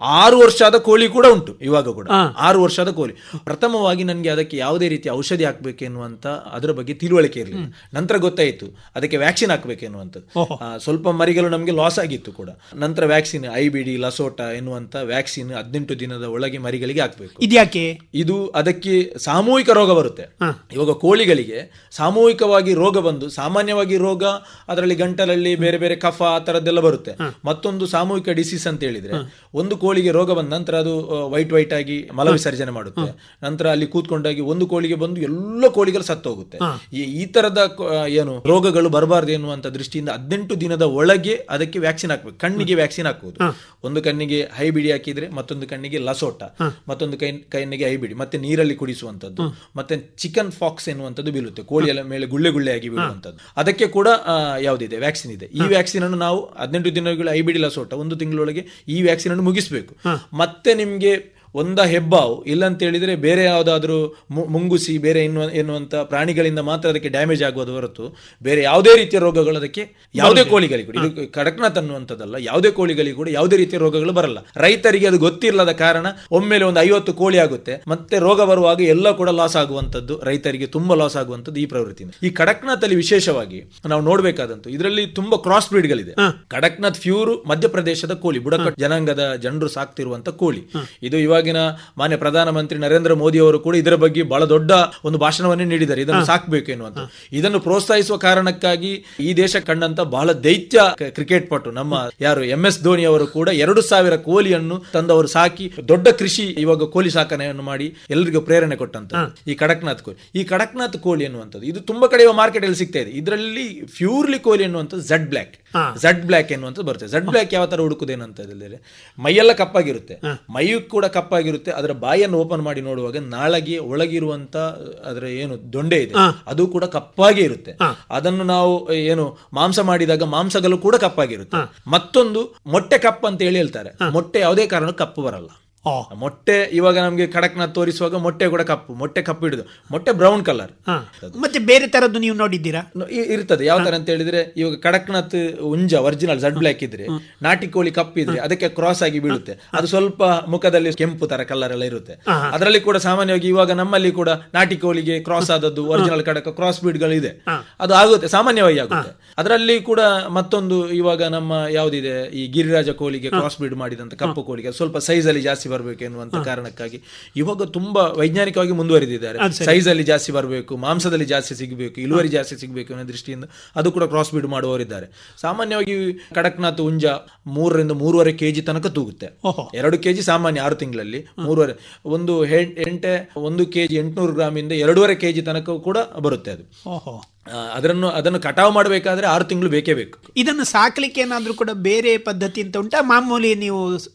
ಆರು ವರ್ಷದ ಕೋಳಿ ಕೂಡ ಉಂಟು ಇವಾಗ ಕೂಡ ಆರು ವರ್ಷದ ಕೋಳಿ ಪ್ರಥಮವಾಗಿ ನನಗೆ ಅದಕ್ಕೆ ಯಾವುದೇ ರೀತಿಯ ಔಷಧಿ ಹಾಕ್ಬೇಕೆನ್ನುವಂತ ಅದರ ಬಗ್ಗೆ ತಿಳುವಳಿಕೆ ಇರಲಿಲ್ಲ ನಂತರ ಗೊತ್ತಾಯಿತು ಅದಕ್ಕೆ ವ್ಯಾಕ್ಸಿನ್ ಹಾಕ್ಬೇಕೆನ್ನುವಂಥದ್ದು ಆ, ಸ್ವಲ್ಪ ಮರಿಗಳು ನಮಗೆ ಲಾಸ್ ಆಗಿತ್ತು ಕೂಡ ನಂತರ vaccine I B D LaSota ಎನ್ನುವಂತ ವ್ಯಾಕ್ಸಿನ್ ಹದಿನೆಂಟು ದಿನದ ಒಳಗೆ ಮರಿಗಳಿಗೆ ಹಾಕ್ಬೇಕು ಇದ್ಯಾಕೆ ಇದು ಅದಕ್ಕೆ ಸಾಮೂಹಿಕ ರೋಗ ಬರುತ್ತೆ ಇವಾಗ ಕೋಳಿಗಳಿಗೆ ಸಾಮೂಹಿಕವಾಗಿ ರೋಗ ಬಂದು ಸಾಮಾನ್ಯವಾಗಿ ರೋಗ ಅದರಲ್ಲಿ ಗಂಟಲಲ್ಲಿ ಬೇರೆ ಬೇರೆ ಕಫ ಆ ತರದ್ದೆಲ್ಲ ಬರುತ್ತೆ ಮತ್ತೊಂದು ಸಾಮೂಹಿಕ ಡಿಸೀಸ್ ಅಂತ ಹೇಳಿದ್ರೆ ಒಂದು ಕೋಳಿಗೆ ರೋಗ ಬಂದ ನಂತರ ಅದು ವೈಟ್ ವೈಟ್ ಆಗಿ ಮಲ ವಿಸರ್ಜನೆ ಮಾಡುತ್ತೆ ನಂತರ ಅಲ್ಲಿ ಕೂತ್ಕೊಂಡಾಗಿ ಒಂದು ಕೋಳಿಗೆ ಬಂದು ಎಲ್ಲ ಕೋಳಿಗಳು ಸತ್ತೋಗುತ್ತೆ ಈ ಈ ತರದ ಕೊ- ಆ, ಏನು ರೋಗಗಳು ಬರಬಾರ್ದು ಎನ್ನುವಂತ ದೃಷ್ಟಿಯಿಂದ ಹದಿನೆಂಟು ದಿನದ ಒಳಗೆ ಅದಕ್ಕೆ ವ್ಯಾಕ್ಸಿನ್ ಹಾಕ್ಬೇಕು ಕಣ್ಣಿಗೆ ವ್ಯಾಕ್ಸಿನ್ ಹಾಕುವುದು ಒಂದು ಕಣ್ಣಿಗೆ ಹೈ ಬಿಡಿ ಹಾಕಿದ್ರೆ ಮತ್ತೊಂದು ಕಣ್ಣಿಗೆ ಲಸೋಟ ಮತ್ತೊಂದು ಕೈ ಕಣ್ಣಿಗೆ ಹೈ ಬಿಡಿ ಮತ್ತೆ ನೀರಲ್ಲಿ ಕುಡಿಸುವಂತದ್ದು ಮತ್ತೆ ಚಿಕನ್ ಫಾಕ್ಸ್ ಎನ್ನುವಂಥದ್ದು ಬೀಳುತ್ತೆ ಕೋಳಿಯ ಮೇಲೆ ಗುಳ್ಳೆ ಗುಳ್ಳೆಯಾಗಿ ಬೀಳುವಂಥದ್ದು ಅದಕ್ಕೆ ಕೂಡ ಆ, ಯಾವುದಿದೆ ವ್ಯಾಕ್ಸಿನ್ ಇದೆ ಈ ವ್ಯಾಕ್ಸಿನ್ ಅನ್ನು ನಾವು ಹದಿನೆಂಟು ದಿನಗಳ ಐ ಬಿಡಿ ಲಸೋಟ ಒಂದು ತಿಂಗಳೊಳಗೆ ಈ ವ್ಯಾಕ್ಸಿನ್ ಅನ್ನು ಮುಗಿಸ್ಬೇಕು ಮತ್ತೆ ನಿಮ್ಗೆ ಒಂದ ಹೆಬ್ಬಾವು ಇಲ್ಲ ಅಂತ ಹೇಳಿದ್ರೆ ಬೇರೆ ಯಾವುದಾದ್ರೂ ಮು- ಮುಂಗುಸಿ ಬೇರೆ ಇನ್ನು ಎನ್ನುವಂತ ಪ್ರಾಣಿಗಳಿಂದ ಮಾತ್ರ ಅದಕ್ಕೆ ಡ್ಯಾಮೇಜ್ ಆಗುವುದು ಹೊರತು ಬೇರೆ ಯಾವುದೇ ರೀತಿಯ ರೋಗಗಳು ಅದಕ್ಕೆ ಯಾವುದೇ ಕೋಳಿಗಳಿಗೆ ಕೂಡ ಇದು ಕಡಕ್ನಾಥ್ ಅನ್ನುವಂಥದ್ದಲ್ಲ ಯಾವುದೇ ಕೋಳಿಗಳಿಗೆ ಕೂಡ ಯಾವುದೇ ರೀತಿಯ ರೋಗಗಳು ಬರಲ್ಲ ರೈತರಿಗೆ ಅದು ಗೊತ್ತಿಲ್ಲದ ಕಾರಣ ಒಮ್ಮೆಲೆ ಒಂದು ಐವತ್ತು ಕೋಳಿ ಆಗುತ್ತೆ ಮತ್ತೆ ರೋಗ ಬರುವಾಗ ಎಲ್ಲ ಕೂಡ ಲಾಸ್ ಆಗುವಂತದ್ದು ರೈತರಿಗೆ ತುಂಬಾ ಲಾಸ್ ಆಗುವಂತದ್ದು ಈ ಪ್ರವೃತ್ತಿ ಈ ಕಡಕ್ನಾಥ್ ಅಲ್ಲಿ ವಿಶೇಷವಾಗಿ ನಾವು ನೋಡ್ಬೇಕಾದಂತು ಇದರಲ್ಲಿ ತುಂಬಾ ಕ್ರಾಸ್ ಬ್ರೀಡ್ಗಳಿದೆ ಕಡಕ್ನಾಥ್ ಫ್ಯೂರ್ ಮಧ್ಯಪ್ರದೇಶದ ಕೋಳಿ ಬುಡಕಟ್ಟು ಜನಾಂಗದ ಜನರು ಸಾಕ್ತಿರುವಂತ ಕೋಳಿ ಇದು ಇವಾಗಿನ ಮಾನ್ಯ ಪ್ರಧಾನಮಂತ್ರಿ ನರೇಂದ್ರ ಮೋದಿ ಅವರು ಕೂಡ ಇದರ ಬಗ್ಗೆ ಬಹಳ ದೊಡ್ಡ ಒಂದು ಭಾಷಣವನ್ನೇ ನೀಡಿದ್ದಾರೆ ಇದನ್ನು ಸಾಕ್ಬೇಕು ಎನ್ನುವಂತ ಇದನ್ನು ಪ್ರೋತ್ಸಾಹಿಸುವ ಕಾರಣಕ್ಕಾಗಿ ಈ ದೇಶ ಕಂಡಂತ ಬಹಳ ದೈತ್ಯ ಕ- ಕ್ರಿಕೆಟ್ ಪಟು ನಮ್ಮ ಯಾರು ಎಂ ಎಸ್ ಧೋನಿ ಅವರು ಕೂಡ ಎರಡು ಸಾವಿರ ಕೋಳಿಯನ್ನು ತಂದವರು ಸಾಕಿ ದೊಡ್ಡ ಕೃಷಿ ಇವಾಗ ಕೋಳಿ ಸಾಕಣೆಯನ್ನು ಮಾಡಿ ಎಲ್ಲರಿಗೂ ಪ್ರೇರಣೆ ಕೊಟ್ಟಂತ ಈ ಕಡಕ್ನಾಥ್ ಕೋಳಿ ಈ ಕಡಕ್ನಾಥ್ ಕೋಳಿ ಎನ್ನುವಂಥದ್ದು ಇದು ತುಂಬಾ ಕಡೆ ಮಾರ್ಕೆಟ್ ಅಲ್ಲಿ ಸಿಗ್ತಾ ಇದೆ ಇದರಲ್ಲಿ ಪ್ಯೂರ್ಲಿ ಕೋಳಿ ಎನ್ನುವಂಥದ್ದು ಝಡ್ ಬ್ಲ್ಯಾಕ್ ಝಡ್ ಬ್ಲ್ಯಾಕ್ ಎನ್ನುವಂಥದ್ದು ಬರುತ್ತೆ ಝಡ್ ಬ್ಲ್ಯಾಕ್ ಯಾವ ತರ ಹುಡುಕುದೇನಂತ ಹೇಳಿದ್ರೆ ಮೈಯೆಲ್ಲ ಕಪ್ಪಾಗಿರುತ್ತೆ ಮೈಯು ಕೂಡ ಕಪ್ಪಾಗಿರುತ್ತೆ ಅದರ ಬಾಯನ್ನು ಓಪನ್ ಮಾಡಿ ನೋಡುವಾಗ ನಾಳಗೆ ಒಳಗಿರುವಂತ ಅದರ ಏನು ದೊಂಡೆ ಇದೆ ಅದು ಕೂಡ ಕಪ್ಪಾಗಿ ಇರುತ್ತೆ ಅದನ್ನು ನಾವು ಏನು ಮಾಂಸ ಮಾಡಿದಾಗ ಮಾಂಸಗಳು ಕೂಡ ಕಪ್ಪಾಗಿರುತ್ತೆ ಮತ್ತೊಂದು ಮೊಟ್ಟೆ ಕಪ್ ಅಂತ ಹೇಳಿ ಹೇಳ್ತಾರೆ ಮೊಟ್ಟೆ ಯಾವುದೇ ಕಾರಣ ಕಪ್ಪು ಬರಲ್ಲ ಮೊಟ್ಟೆ ಇವಾಗ ನಮ್ಗೆ ಕಡಕ್ನಾಥ್ ತೋರಿಸುವಾಗ ಮೊಟ್ಟೆ ಕೂಡ ಕಪ್ಪು ಮೊಟ್ಟೆ ಕಪ್ಪು ಹಿಡಿದು ಮೊಟ್ಟೆ ಬ್ರೌನ್ ಕಲರ್ ಮತ್ತೆ ಬೇರೆ ತರದ್ದು ನೀವು ನೋಡಿದ್ದೀರಾ ಇರ್ತದೆ ಯಾವ ತರ ಅಂತ ಹೇಳಿದ್ರೆ ಇವಾಗ ಕಡಕ್ನಾಥ್ ಉಂಜ ಒರಿಜಿನಲ್ ಝಡ್ ಬ್ಲ್ಯಾಕ್ ಇದ್ರೆ ನಾಟಿ ಕೋಳಿ ಕಪ್ಪಿದ್ರೆ ಅದಕ್ಕೆ ಕ್ರಾಸ್ ಆಗಿ ಬೀಳುತ್ತೆ ಅದು ಸ್ವಲ್ಪ ಮುಖದಲ್ಲಿ ಕೆಂಪು ತರ ಕಲರ್ ಎಲ್ಲ ಇರುತ್ತೆ ಅದರಲ್ಲಿ ಕೂಡ ಸಾಮಾನ್ಯವಾಗಿ ಇವಾಗ ನಮ್ಮಲ್ಲಿ ಕೂಡ ನಾಟಿ ಕೋಳಿಗೆ ಕ್ರಾಸ್ ಆದದ್ದು ಒರಿಜಿನಲ್ ಕಡಕ ಕ್ರಾಸ್ ಬೀಡ್ಗಳು ಇದೆ ಅದು ಆಗುತ್ತೆ ಸಾಮಾನ್ಯವಾಗಿ ಆಗುತ್ತೆ ಅದರಲ್ಲಿ ಕೂಡ ಮತ್ತೊಂದು ಇವಾಗ ನಮ್ಮ ಯಾವ್ದಿದೆ ಈ ಗಿರಿರಾಜ ಕೋಳಿಗೆ ಕ್ರಾಸ್ ಬೀಡ್ ಮಾಡಿದಂತ ಕಪ್ಪು ಕೋಳಿಗೆ ಅದು ಸ್ವಲ್ಪ ಸೈಜ್ ಅಲ್ಲಿ ಜಾಸ್ತಿ ಬರಬೇಕು ಎನ್ನುವಂತ ಕಾರಣಕ್ಕಾಗಿ ಇವಾಗ ತುಂಬಾ ವೈಜ್ಞಾನಿಕವಾಗಿ ಮುಂದುವರಿದಿದ್ದಾರೆ ಅದು ಸರಿ. ಸೈಜ್ ಅಲ್ಲಿ ಜಾಸ್ತಿ ಬರಬೇಕು ಮಾಂಸದಲ್ಲಿ ಜಾಸ್ತಿ ಸಿಗಬೇಕು ಇಳುವರಿ ಜಾಸ್ತಿ ಸಿಗಬೇಕು ಅನ್ನೋ ದೃಷ್ಟಿಯಿಂದ ಅದು ಕೂಡ ಕ್ರಾಸ್ ಬೀಡ್ ಮಾಡುವವರಿದ್ದಾರೆ ಸಾಮಾನ್ಯವಾಗಿ ಕಡಕ್ನಾಥ್ ಹುಂಜ ಮೂರರಿಂದ ಮೂರುವರೆ ಕೆಜಿ ತನಕ ತೂಗುತ್ತೆ ಎರಡು ಕೆಜಿ ಸಾಮಾನ್ಯ ಆರು ತಿಂಗಳಲ್ಲಿ ಮೂರುವರೆ ಒಂದು ಹೆ- ಎಂಟೆ ಒಂದು ಕೆಜಿ ಎಂಟುನೂರು ಗ್ರಾಮಿಂದ ಎರಡೂವರೆ ಕೆಜಿ ತನಕ ಕೂಡ ಬರುತ್ತೆ ಅದು ಓಹೋ ಆ, ಅದನ್ನು ಅದನ್ನು ಕಟಾವು ಮಾಡಬೇಕಾದ್ರೆ ಆರು ತಿಂಗಳು ಬೇಕೇ ಬೇಕು ಇದನ್ನು ಸಾಕ್ಲಿಕ್ಕೆ ಏನಾದ್ರೂ ಕೂಡ ಬೇರೆ ಪದ್ಧತಿ ಅಂತ ಉಂಟಾ ಮಾಮೂಲಿ ನೀವು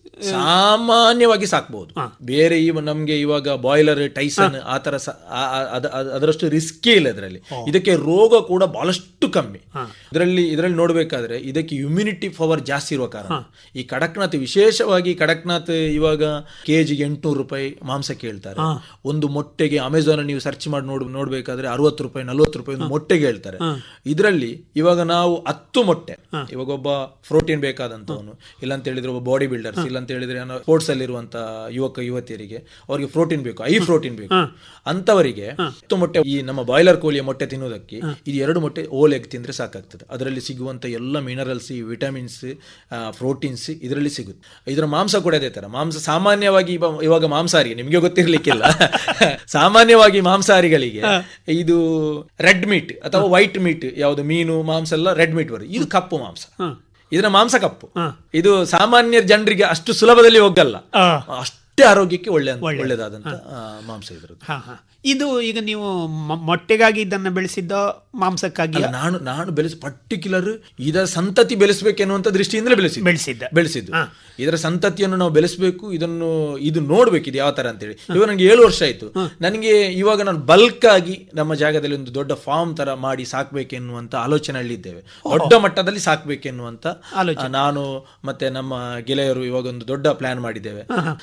ಸಾಮಾನ್ಯವಾಗಿ ಸಾಕ್ಬಹುದು ಬೇರೆ ಇವ ನಮ್ಗೆ ಇವಾಗ ಬಾಯ್ಲರ್ ಟೈಸನ್ ಆ ತರ ಸ- ಆ- ಆ- ಅದ- ಅದ- ಅದರಷ್ಟು ರಿಸ್ಕೇ ಇಲ್ಲ ಇದರಲ್ಲಿ ಇದಕ್ಕೆ ರೋಗ ಕೂಡ ಬಹಳಷ್ಟು ಕಮ್ಮಿ ಇದರಲ್ಲಿ ಇದರಲ್ಲಿ ನೋಡ್ಬೇಕಾದ್ರೆ ಇದಕ್ಕೆ ಇಮ್ಯುನಿಟಿ ಪವರ್ ಜಾಸ್ತಿ ಇರುವ ಕಾರಣ ಈ ಕಡಕ್ನಾಥ್ ವಿಶೇಷವಾಗಿ ಕಡಕ್ನಾಥ್ ಇವಾಗ ಕೆಜಿಗೆ ಎಂಟುನೂರು ರೂಪಾಯಿ ಮಾಂಸ ಕೇಳ್ತಾರೆ ಒಂದು ಮೊಟ್ಟೆಗೆ ಅಮೆಝಾನ್ ನೀವು ಸರ್ಚ್ ಮಾಡಿ ನೋಡ್ ನೋಡ್ಬೇಕಾದ್ರೆ ಅರವತ್ತು ರೂಪಾಯಿ ನಲ್ವತ್ತು ರೂಪಾಯಿ ಒಂದು ಮೊಟ್ಟೆಗೆ ಹೇಳ್ತಾರೆ ಇದರಲ್ಲಿ ಇವಾಗ ನಾವು ಹತ್ತು ಮೊಟ್ಟೆ ಇವಾಗ ಒಬ್ಬ ಪ್ರೋಟೀನ್ ಬೇಕಾದಂತವನು ಇಲ್ಲ ಅಂತ ಹೇಳಿದ್ರೆ ಒಬ್ಬ ಬಾಡಿ ಬಿಲ್ಡರ್ಸ್ ಇಲ್ಲ ಅಂತ ಹೇಳಿದ್ರೆ ಸ್ಪೋರ್ಟ್ಸ್ ಅಲ್ಲಿ ಇರುವಂತ ಯುವಕ ಯುವತಿಯರಿಗೆ ಅವರಿಗೆ ಪ್ರೋಟೀನ್ ಬೇಕು ಐ ಪ್ರೋಟೀನ್ ಬೇಕು ಅಂತವರಿಗೆ ಹತ್ತು ಮೊಟ್ಟೆ ಈ ನಮ್ಮ ಬಾಯ್ಲರ್ ಕೋಳಿಯ ಮೊಟ್ಟೆ ತಿನ್ನುವುದಕ್ಕೆ ಇದು ಎರಡು ಮೊಟ್ಟೆ ಓಲ್ ಎಗ್ ತಿಂದ್ರೆ ಸಾಕಾಗ್ತದೆ ಅದರಲ್ಲಿ ಸಿಗುವಂತ ಎಲ್ಲ ಮಿನರಲ್ಸ್ ವಿಟಮಿನ್ಸ್ ಪ್ರೋಟೀನ್ಸ್ ಇದರಲ್ಲಿ ಸಿಗುತ್ತೆ ಇದರ ಮಾಂಸ ಕೂಡ ಅದೇ ತರ ಮಾಂಸ ಸಾಮಾನ್ಯವಾಗಿ ಇವ- ಇವಾಗ ಮಾಂಸಾಹಾರಿಗೆ ನಿಮಗೆ ಗೊತ್ತಿರ್ಲಿಕ್ಕಿಲ್ಲ ಸಾಮಾನ್ಯವಾಗಿ ಮಾಂಸಾಹಾರಿಗಳಿಗೆ ಇದು ರೆಡ್ ಮೀಟ್ ಅಥವಾ ವೈಟ್ ಮೀಟ್ ಯಾವುದು ಮೀನು ಮಾಂಸ ಎಲ್ಲ ರೆಡ್ ಮೀಟ್ ಬರುತ್ತೆ ಇದು ಕಪ್ಪು ಮಾಂಸ ಇದರ ಮಾಂಸ ಕಪ್ಪು ಇದು ಸಾಮಾನ್ಯ ಜನರಿಗೆ ಅಷ್ಟು ಸುಲಭದಲ್ಲಿ ಹೋಗಲ್ಲ ಅಷ್ಟೇ ಆರೋಗ್ಯಕ್ಕೆ ಒಳ್ಳೆ ಒಳ್ಳೆದಾದಂತ ಆ, ಮಾಂಸ ಇದ್ರದ್ದು ಹಾ ಹಾ ಇದು ಈಗ ನೀವು ಮ- ಮೊಟ್ಟೆಗಾಗಿ ಇದನ್ನ ಬೆಳೆಸಿದ್ದ ಮಾಂಸಕ್ಕಾಗಿ ಅಲ್ಲ, ನಾನು ನಾನು ಬೆಳೆಸ ಪರ್ಟಿಕ್ಯುಲರ್ ಇದರ ಸಂತತಿ ಬೆಳೆಸಬೇಕೆನ್ನುವಂತ ದೃಷ್ಟಿಯಿಂದಲೇ ಬೆಳೆಸಿ ಬೆಳೆಸಿದ್ದ ಬೆಳೆಸಿದ್ದು ಇದರ ಸಂತತಿಯನ್ನು ನಾವು ಬೆಳೆಸಬೇಕು ಇದನ್ನು ಇದು ನೋಡ್ಬೇಕು ಇದು ಯಾವ ತರ ಅಂತೇಳಿ ಇವಾಗ ನನಗೆ ಏಳು ವರ್ಷ ಆಯ್ತು ನನಗೆ ಇವಾಗ ನಾನು ಬಲ್ಕ್ ಆಗಿ ನಮ್ಮ ಜಾಗದಲ್ಲಿ ಒಂದು ದೊಡ್ಡ ಫಾರ್ಮ್ ತರ ಮಾಡಿ ಸಾಕ್ಬೇಕೆನ್ನುವಂತ ಆಲೋಚನೆಯಲ್ಲಿ ಇದ್ದೇವೆ ದೊಡ್ಡ ಮಟ್ಟದಲ್ಲಿ ಸಾಕ್ಬೇಕೆನ್ನುವಂತ ಆ, ನಾನು ಮತ್ತೆ ನಮ್ಮ ಗೆಳೆಯರು ಇವಾಗ ಒಂದು ದೊಡ್ಡ ಪ್ಲಾನ್ ಮಾಡಿದ್ದೇವೆ ಅದಕ್ಕೆ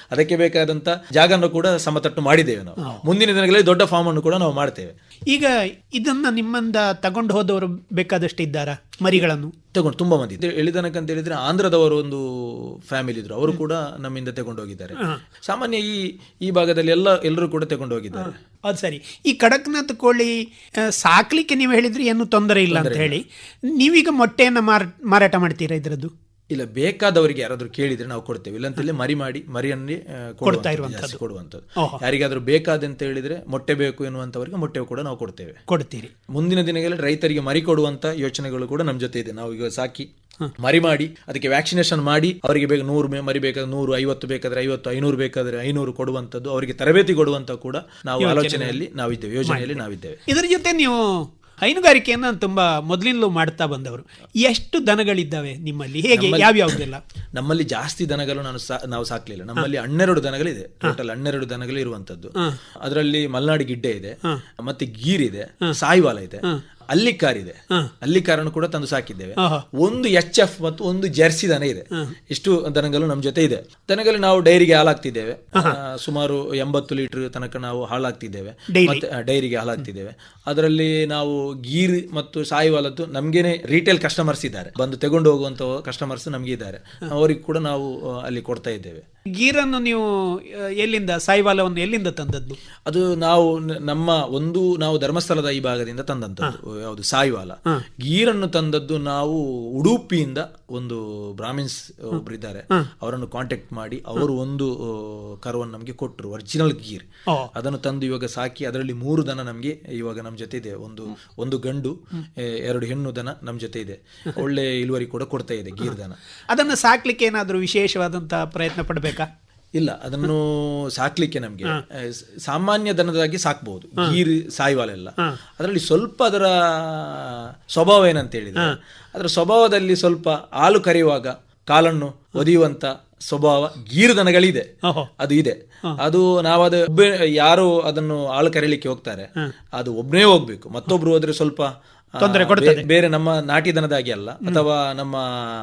ಮಾಡಬೇಕಾದಂತ ಜಾಗನ್ನು ಕೂಡ ಸಮತಟ್ಟು ಮಾಡಿದ್ದೇವೆ ನಾವು ಮುಂದಿನ ದಿನಗಳಲ್ಲಿ ದೊಡ್ಡ ಫಾರ್ಮ್ ಅನ್ನು ಕೂಡ ನಾವು ಮಾಡ್ತೇವೆ ಈಗ ಇದನ್ನ ನಿಮ್ಮಿಂದ ತಗೊಂಡು ಹೋದವರು ಬೇಕಾದಷ್ಟು ಇದ್ದಾರಾ ಮರಿಗಳನ್ನು ತಗೊಂಡು ತುಂಬಾ ಮಂದಿ ಇದ್ರು. ಎಳಿದನಕ ಅಂತ ಹೇಳಿದ್ರೆ ಆಂಧ್ರದವರು ಒಂದು ಫ್ಯಾಮಿಲಿ ಇದ್ರು ಅವರು ಕೂಡ ನಮ್ಮಿಂದ ತಗೊಂಡು ಹೋಗಿದ್ದಾರೆ ಹಾ. ಸಾಮಾನ್ಯ ಈ ಈ ಭಾಗದಲ್ಲಿ ಎಲ್ಲ ಎಲ್ಲರೂ ಕೂಡ ತಗೊಂಡು ಹೋಗಿದ್ದಾರೆ ಅದು ಸರಿ ಈ ಕಡಕ್ನಾಥ್ ಕೋಳಿ ಆ, ಸಾಕ್ಲಿಕ್ಕೆ ನೀವು ಹೇಳಿದ್ರೆ ಏನು ತೊಂದರೆ ಇಲ್ಲ ಅಂತ ಹೇಳಿ ನೀವೀಗ ಮೊಟ್ಟೆಯನ್ನ ಮಾರ ಮಾರಾಟ ಮಾಡ್ತೀರಾ ಇದ್ರದ್ದು ಇಲ್ಲ ಬೇಕಾದವರಿಗೆ ಯಾರಾದ್ರೂ ಕೇಳಿದ್ರೆ ನಾವು ಕೊಡ್ತೇವೆ ಇಲ್ಲಂತೇಳಿ ಮರಿ ಮಾಡಿ ಮರಿಯನ್ನೇ ಆ, ಕೊಡುವಂಥದ್ದು, ಕೊಡ್ತಾ ಇರುವಂಥದ್ದು. ಜಾಸ್ತಿ ಕೊಡುವಂಥದ್ದು ಓಹೋ. ಯಾರಿಗಾದ್ರೂ ಬೇಕಾದಂತ ಹೇಳಿದ್ರೆ ಮೊಟ್ಟೆ ಬೇಕು ಎನ್ನುವಂತವರಿಗೆ ಮೊಟ್ಟೆ ಕೂಡ ನಾವು ಕೊಡ್ತೇವೆ ಕೊಡ್ತೀರಿ ಮುಂದಿನ ದಿನಗಳಲ್ಲಿ ರೈತರಿಗೆ ಮರಿ ಕೊಡುವಂತ ಯೋಚನೆಗಳು ಕೂಡ ನಮ್ಮ ಜೊತೆ ಇದೆ ನಾವು ಈಗ ಸಾಕಿ ಮರಿ ಮಾಡಿ ಅದಕ್ಕೆ ವ್ಯಾಕ್ಸಿನೇಷನ್ ಮಾಡಿ ಅವರಿಗೆ ಬೇಕು ನೂರು ಮೆ- ಮರಿ ಬೇಕಾದ್ರೆ ನೂರು ಐವತ್ತು ಬೇಕಾದ್ರೆ ಐವತ್ತು ಐನೂರು ಬೇಕಾದ್ರೆ ಐನೂರು ಕೊಡುವಂತದ್ದು ಅವರಿಗೆ ತರಬೇತಿ ಕೊಡುವಂತ ಕೂಡ ನಾವು ಯೋಚನೆ ಆಲೋಚನೆಯಲ್ಲಿ ನಾವಿದ್ದೇವೆ ಯೋಜನೆಯಲ್ಲಿ ನಾವಿದ್ದೇವೆ ಇದರ ಜೊತೆ ನೀವು ಹೈನುಗಾರಿಕೆಯನ್ನ ತುಂಬಾ ಮೊದಲಿಂದಲೂ ಮಾಡ್ತಾ ಬಂದವರು ಎಷ್ಟು ದನಗಳಿದ್ದಾವೆ ನಿಮ್ಮಲ್ಲಿ ಹೇಗೆ ನಮ್ಮಲ್ಲಿ- ಯಾವ್ಯಾವ್ದೆಲ್ಲ ನಮ್ಮಲ್ಲಿ ಜಾಸ್ತಿ ದನಗಳು ನಾನು ಸಾ- ನಾವು ಸಾಕ್ಲಿಲ್ಲ ನಮ್ಮಲ್ಲಿ ಹನ್ನೆರಡು ದನಗಳಿದೆ ಟೋಟಲ್ ಹನ್ನೆರಡು ದನಗಳು ಇರುವಂತದ್ದು ಹಾ. ಅದರಲ್ಲಿ ಮಲ್ನಾಡಿ ಗಿಡ್ಡೆ ಇದೆ ಹಾ. ಮತ್ತೆ ಗೀರ್ ಇದೆ ಸಾಯಿವಾಲ ಇದೆ ಹಾ. ಅಲ್ಲಿಕಾರ್ ಇದೆ ಹಾ. ಅಲ್ಲಿಕಾರನ್ನು ಕೂಡ ತಂದು ಸಾಕಿದ್ದೇವೆ ಆಹಾ. ಒಂದು ಎಚ್ ಎಫ್ ಮತ್ತು ಒಂದು ಜರ್ಸಿ ದನ ಇದೆ ಇಷ್ಟು ದನಗಳು ನಮ್ಮ ಜೊತೆ ಇದೆ ದನಗಳು ನಾವು ಡೈರಿಗೆ ಹಾಲಾಗ್ತಿದ್ದೇವೆ ಆ, ಸುಮಾರು ಎಂಬತ್ತು ಲೀಟರ್ ತನಕ ನಾವು ಹಾಲಾಗ್ತಿದ್ದೇವೆ Dairy. ಮತ್ತೆ ಆ, ಡೈರಿಗೆ ಹಾಲಾಗ್ತಿದ್ದೇವೆ ಅದರಲ್ಲಿ ನಾವು ಗೀರ್ ಮತ್ತು ಸಾಯಿವಾಲದ್ದು ನಮ್ಗೇನೆ ರಿಟೇಲ್ ಕಸ್ಟಮರ್ಸ್ ಇದ್ದಾರೆ ಬಂದು ತಗೊಂಡು ಹೋಗುವಂತ ಕಸ್ಟಮರ್ಸ್ ನಮ್ಗೆ ಇದ್ದಾರೆ ಅವರಿಗೆ ಕೂಡ ನಾವು ಆ, ಅಲ್ಲಿ ಕೊಡ್ತಾ ಇದ್ದೇವೆ ಗೀರನ್ನು ನೀವು ಆ, ಎಲ್ಲಿಂದ ಸಾಯಿವಾಲವನ್ನು ಎಲ್ಲಿಂದ ತಂದದ್ದು ಅದು ನಾವು ನ- ನಮ್ಮ ಒಂದು ನಾವು ಧರ್ಮಸ್ಥಳದ ಈ ಭಾಗದಿಂದ ತಂದಂತದ್ದು ಯಾವುದು ಸಾಯಿವಾಲ ಗೀರನ್ನು ತಂದದ್ದು ನಾವು ಉಡುಪಿಯಿಂದ ಒಂದು ಬ್ರಾಹ್ಮಿನ್ಸ್ ಒಬ್ರು ಇದ್ದಾರೆ ಅವರನ್ನು ಕಾಂಟ್ಯಾಕ್ಟ್ ಮಾಡಿ ಅವರು ಒಂದು ಆ, ಕರುವನ್ನು ನಮಗೆ ಕೊಟ್ಟರು ಒರಿಜಿನಲ್ ಗೀರ್ ಓ. ಅದನ್ನು ತಂದು ಇವಾಗ ಸಾಕಿ ಅದರಲ್ಲಿ ಮೂರು ದನ ನಮಗೆ ಇವಾಗ ನಮ್ಮ ಜೊತೆ ಇದೆ ಒಂದು ಒಂದು ಗಂಡು ಎ, ಎರಡು ಹೆಣ್ಣು ದನ ನಮ್ಮ ಜೊತೆ ಇದೆ ಒಳ್ಳೆ ಇಳುವರಿ ಕೂಡ ಕೊಡ್ತಾ ಇದೆ ಗೀರ್ ದನ ಅದನ್ನು ಸಾಕ್ಲಿಕ್ಕೆ ಏನಾದರೂ ವಿಶೇಷವಾದಂತಹ ಪ್ರಯತ್ನ ಪಡಬೇಕಾ ಇಲ್ಲ ಅದನ್ನು ಸಾಕ್ಲಿಕ್ಕೆ ನಮ್ಗೆ ಆ, ಸ- ಸಾಮಾನ್ಯ ದನದಾಗಿ ಸಾಕ್ಬಹುದು ಗೀರ್ ಸಾಯಿವಾಲ ಎಲ್ಲ ಅದರಲ್ಲಿ ಸ್ವಲ್ಪ ಅದರ ಸ್ವಭಾವ ಏನಂತ ಹೇಳಿದ್ರೆ ಅದರ ಸ್ವಭಾವದಲ್ಲಿ ಸ್ವಲ್ಪ ಹಾಲು ಕರೆಯುವಾಗ ಕಾಲನ್ನು ಒದೆಯುವಂತ ಸ್ವಭಾವ ಗೀರ್ ದನಗಳಿದೆ ಅದು ಇದೆ ಅದು ನಾವದು ಒಬ್ಬ ಯಾರು ಅದನ್ನು ಹಾಲು ಕರೀಲಿಕ್ಕೆ ಹೋಗ್ತಾರೆ ಅದು ಒಬ್ಬನೇ ಹೋಗ್ಬೇಕು ಮತ್ತೊಬ್ರು ಹೋದ್ರೆ ಸ್ವಲ್ಪ ಆ, ತೊಂದರೆ ಬೇ- ಕೊಡ್ತದೆ. ಬೇರೆ ನಮ್ಮ ನಾಟಿ ದನದಾಗಿ ಅಲ್ಲ ಅಥವಾ ನಮ್ಮ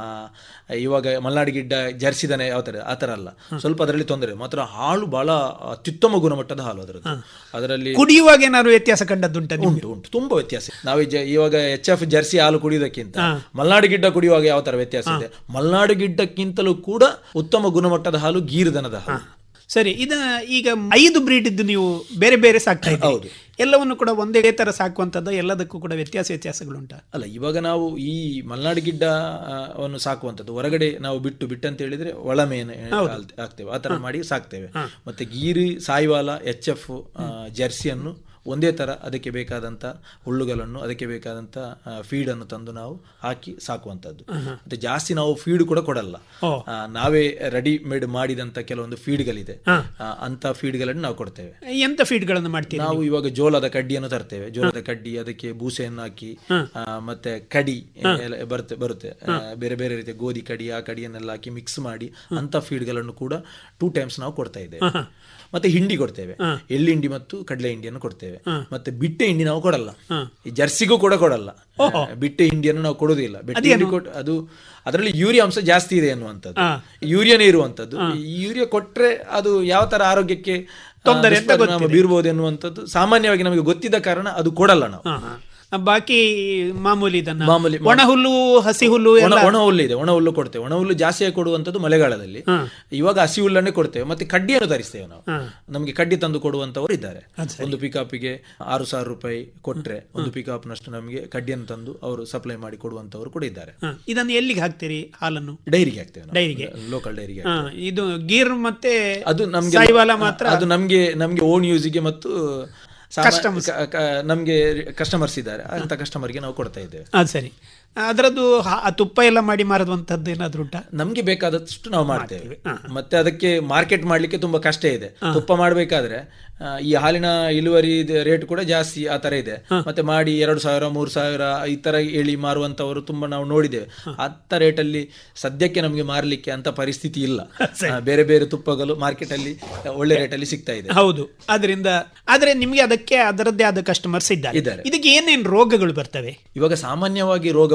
ಇವಾಗ ಮಲ್ನಾಡಿ ಗಿಡ್ಡ ಜರ್ಸಿ ದನ ಯಾವ ತರ ಆ ತರ ಅಲ್ಲ ಸ್ವಲ್ಪ ಅದರಲ್ಲಿ ತೊಂದರೆ ಮಾತ್ರ ಹಾಲು ಬಹಳ ಅತ್ಯುತ್ತಮ ಗುಣಮಟ್ಟದ ಹಾಲು ಅದರದ್ದು ಅದರಲ್ಲಿ ಕುಡಿಯುವಾಗ ಏನಾದ್ರು ವ್ಯತ್ಯಾಸ ಕಂಡದ್ದುಂಟ ಉಂಟು ಉಂಟು ತುಂಬಾ ವ್ಯತ್ಯಾಸ ನಾವು ಜ- ಇವಾಗ ಎಚ್ ಎಫ್ ಜರ್ಸಿ ಹಾಲು ಕುಡಿಯೋದಕ್ಕಿಂತ ಮಲ್ನಾಡು ಗಿಡ್ಡ ಕುಡಿಯುವಾಗ ಯಾವ ತರ ವ್ಯತ್ಯಾಸ ಇದೆ ಮಲ್ನಾಡು ಗಿಡ್ಡಕ್ಕಿಂತಲೂ ಕೂಡ ಉತ್ತಮ ಗುಣಮಟ್ಟದ ಹಾಲು ಗೀರು ದನದ ಹಾಲು ಸರಿ ಇದ ಈಗ ಐದು ಬ್ರೀಡ್ ಇದ್ದು ನೀವು ಬೇರೆ ಬೇರೆ ಸಾಕ್ತಾ ಇದ್ದೀರಿ ಎಲ್ಲವನ್ನು ಕೂಡ ಒಂದೇ ತರ ಸಾಕುವಂತದ್ದು ಎಲ್ಲದಕ್ಕೂ ಕೂಡ ವ್ಯತ್ಯಾಸ ವ್ಯತ್ಯಾಸಗಳುಂಟಾ ಅಲ್ಲ ಇವಾಗ ನಾವು ಈ ಮಲ್ನಾಡು ಗಿಡ್ಡ ಆ, ವನ್ನು ಸಾಕುವಂಥದ್ದು ಹೊರಗಡೆ ನಾವು ಬಿಟ್ಟು ಬಿಟ್ಟಂತ ಹೇಳಿದ್ರೆ ಒಳಮೇನೆ ಹಾಕ್ತೇವೆ ಆ ತರ ಮಾಡಿ ಸಾಕ್ತೇವೆ ಮತ್ತೆ ಗೀರಿ ಸಾಯಿವಾಲ ಎಚ್ ಎಫ್ ಜರ್ಸಿಯನ್ನು ಒಂದೇ ತರ ಅದಕ್ಕೆ ಬೇಕಾದಂತ ಹುಲ್ಲುಗಳನ್ನು ಅದಕ್ಕೆ ಬೇಕಾದಂತ ಫೀಡ್ ಅನ್ನು ತಂದು ನಾವು ಹಾಕಿ ಸಾಕುವಂತದ್ದು ಮತ್ತೆ ಜಾಸ್ತಿ ನಾವು ಫೀಡ್ ಕೂಡ ಕೊಡಲ್ಲ ಓ. ಆ, ನಾವೇ ರೆಡಿ ಮೇಡ್ ಮಾಡಿದಂತ ಕೆಲವೊಂದು ಫೀಡ್ಗಳಿದೆ ಹಾ. ಅಂತ ಫೀಡ್ಗಳನ್ನು ನಾವು ಕೊಡ್ತೇವೆ ಎಂತ ಫೀಡ್ಗಳನ್ನು ಮಾಡ್ತೀರಿ ನಾವು ಇವಾಗ ಜೋಳದ ಕಡ್ಡಿಯನ್ನು ತರ್ತೇವೆ ಜೋಳದ ಕಡ್ಡಿ ಅದಕ್ಕೆ ಬೂಸೆಯನ್ನು ಹಾಕಿ ಆ, ಮತ್ತೆ ಕಡಿ ಎಲ್ಲ ಬರುತ್ತೆ ಬರುತ್ತೆ ಆ, ಬೇರೆ ಬೇರೆ ರೀತಿಯ ಗೋಧಿ ಕಡಿ ಆ ಕಡಿಯನ್ನೆಲ್ಲ ಹಾಕಿ ಮಿಕ್ಸ್ ಮಾಡಿ ಅಂತ ಫೀಡ್ಗಳನ್ನು ಕೂಡ ಟೂ ಟೈಮ್ಸ್ ನಾವು ಕೊಡ್ತಾ ಇದ್ದೇವೆ ಮತ್ತೆ ಹಿಂಡಿ ಕೊಡ್ತೇವೆ ಎಳ್ಳಿ ಹಿಂಡಿ ಮತ್ತು ಕಡಲೆ ಹಿಂಡಿಯನ್ನು ಕೊಡ್ತೇವೆ ಮತ್ತೆ ಬಿಟ್ಟೆ ಹಿಂಡಿ ನಾವು ಕೊಡಲ್ಲ ಈ ಜರ್ಸಿಗೂ ಕೂಡ ಕೊಡಲ್ಲ ಆ, ಬಿಟ್ಟೆ ಹಿಂಡಿಯನ್ನು ನಾವು ಕೊಡುವುದಿಲ್ಲ ಬಿಟ್ಟೆ ಹಿಂಡಿ ಕೊಟ್ಟು ಅದು ಅದರಲ್ಲಿ ಯೂರಿಯಾ ಅಂಶ ಜಾಸ್ತಿ ಇದೆ ಅನ್ನುವಂಥದ್ದು ಯೂರಿಯಾನೇ ಇರುವಂತದ್ದು ಈ ಯೂರಿಯಾ ಕೊಟ್ರೆ ಅದು ಯಾವ ತರ ಆರೋಗ್ಯಕ್ಕೆ ಆ, ತೊಂದರೆ ಅಂತ ದುಷ್ಪರಿಣಾಮ ಗೊತ್ತಿದೆ. ಬೀರ್ಬೋದು ಎನ್ನುವಂಥದ್ದು ಸಾಮಾನ್ಯವಾಗಿ ನಮಗೆ ಗೊತ್ತಿದ್ದ ಕಾರಣ ಅದು ಕೊಡಲ್ಲ ನಾವು ಹಾ, ಹಾ. ಬಾಕಿ ಮಾಮೂಲಿ ಇದನ್ನ ಮಾಮೂಲಿ ಒಣ ಹುಲ್ಲು ಹಸಿ ಹುಲ್ಲು ಒಣ ಎಲ್ಲ ಒಣ ಹುಲ್ಲು ಇದೆ ಒಣ ಹುಲ್ಲು ಕೊಡ್ತೇವೆ ಒಣ ಹುಲ್ಲು ಜಾಸ್ತಿಯಾಗಿ ಕೊಡುವಂಥದ್ದು ಮಳೆಗಾಲದಲ್ಲಿ ಇವಾಗ ಹಸಿ ಹುಲ್ಲನ್ನೇ ಕೊಡ್ತೇವೆ ಮತ್ತೆ ಕಡ್ಡಿಯನ್ನು ತರಿಸ್ತೇವೆ ನಾವು ಹಾ. ನಮಗೆ ಕಡ್ಡಿ ತಂದು ಕೊಡುವಂತವರು ಇದ್ದಾರೆ ಒಂದು ಪಿಕಾಪಿಗೆ ಆರು ಸಾವಿರ ರೂಪಾಯಿ ಕೊಟ್ರೆ ಒಂದು ಪಿಕಾಪ್ ನಷ್ಟು ನಮಗೆ ಕಡ್ಡಿಯನ್ನು ತಂದು ಅವರು ಸಪ್ಲೈ ಮಾಡಿ ಕೊಡುವಂತವರು ಕೂಡ ಇದ್ದಾರೆ ಹಾ, ಇದನ್ನು ಎಲ್ಲಿಗೆ ಹಾಕ್ತೀರಿ ಹಾಲನ್ನು ಡೈರಿಗೆ ಹಾಕ್ತೇವೆ ಡೈರಿಗೆ ಲೋಕಲ್ ಡೈರಿಗೆ ಹಾ, ಇದು ಗೀರ್ ಮತ್ತೆ ಅದು ನಮ್ಗೆ ಸಾಯಿವಾಲ ಮಾತ್ರ ಅದು ನಮ್ಗೆ ನಮ್ಗೆ ಓನ್ ಯೂಸಿಗೆ ಮತ್ತು ಸಾಮಾ- Customers. ಕ- ಕ- ನಮ್ಗೆ ಕಸ್ಟಮರ್ಸ್ ಇದ್ದಾರೆ ಅಂತ ಕಸ್ಟಮರ್ಗೆ ನಾವು ಕೊಡ್ತಾ ಇದ್ದೇವೆ ಅದು ಸರಿ ಅದರದ್ದು ಹ- ಆ ತುಪ್ಪ ಎಲ್ಲ ಮಾಡಿ ಮಾರುವಂತದ್ದು ಏನಾದ್ರು ಉಂಟಾ ನಮ್ಗೆ ಬೇಕಾದಷ್ಟು ನಾವು ಮಾಡ್ತೇವೆ ಮತ್ತೆ ಅದಕ್ಕೆ ಮಾರ್ಕೆಟ್ ಮಾಡ್ಲಿಕ್ಕೆ ತುಂಬಾ ಕಷ್ಟ ಇದೆ ತುಪ್ಪ ಮಾಡಬೇಕಾದ್ರೆ ಈ ಹಾಲಿನ ಇಳುವರಿ ರೇಟ್ ಕೂಡ ಜಾಸ್ತಿ ಆ ತರ ಇದೆ ಮತ್ತೆ ಮಾಡಿ ಎರಡು ಸಾವಿರ ಮೂರು ಸಾವಿರ ಈ ತರ ಹೇಳಿ ಮಾರುವಂತವರು ತುಂಬಾ ನಾವು ನೋಡಿದ್ದೇವೆ ಅಂತ ರೇಟ್ ಅಲ್ಲಿ ಸದ್ಯಕ್ಕೆ ನಮ್ಗೆ ಮಾರ್ಲಿಕ್ಕೆ ಅಂತ ಪರಿಸ್ಥಿತಿ ಇಲ್ಲ ಆ, ಬೇರೆ ಬೇರೆ ತುಪ್ಪಗಳು ಮಾರ್ಕೆಟ್ ಅಲ್ಲಿ ಒಳ್ಳೆ ರೇಟ್ ಅಲ್ಲಿ ಸಿಗ್ತಾ ಇದೆ ಹೌದು ಅದರಿಂದ ಆದ್ರೆ ನಿಮ್ಗೆ ಅದಕ್ಕೆ ಅದರದ್ದೇ ಆದ ಕಸ್ಟಮರ್ಸ್ ಇದ್ದಾರೆ ಇದ್ದಾರೆ. ಇದಕ್ಕೆ ಏನೇನು ರೋಗಗಳು ಬರ್ತವೆ ಇವಾಗ ಸಾಮಾನ್ಯವಾಗಿ ರೋಗ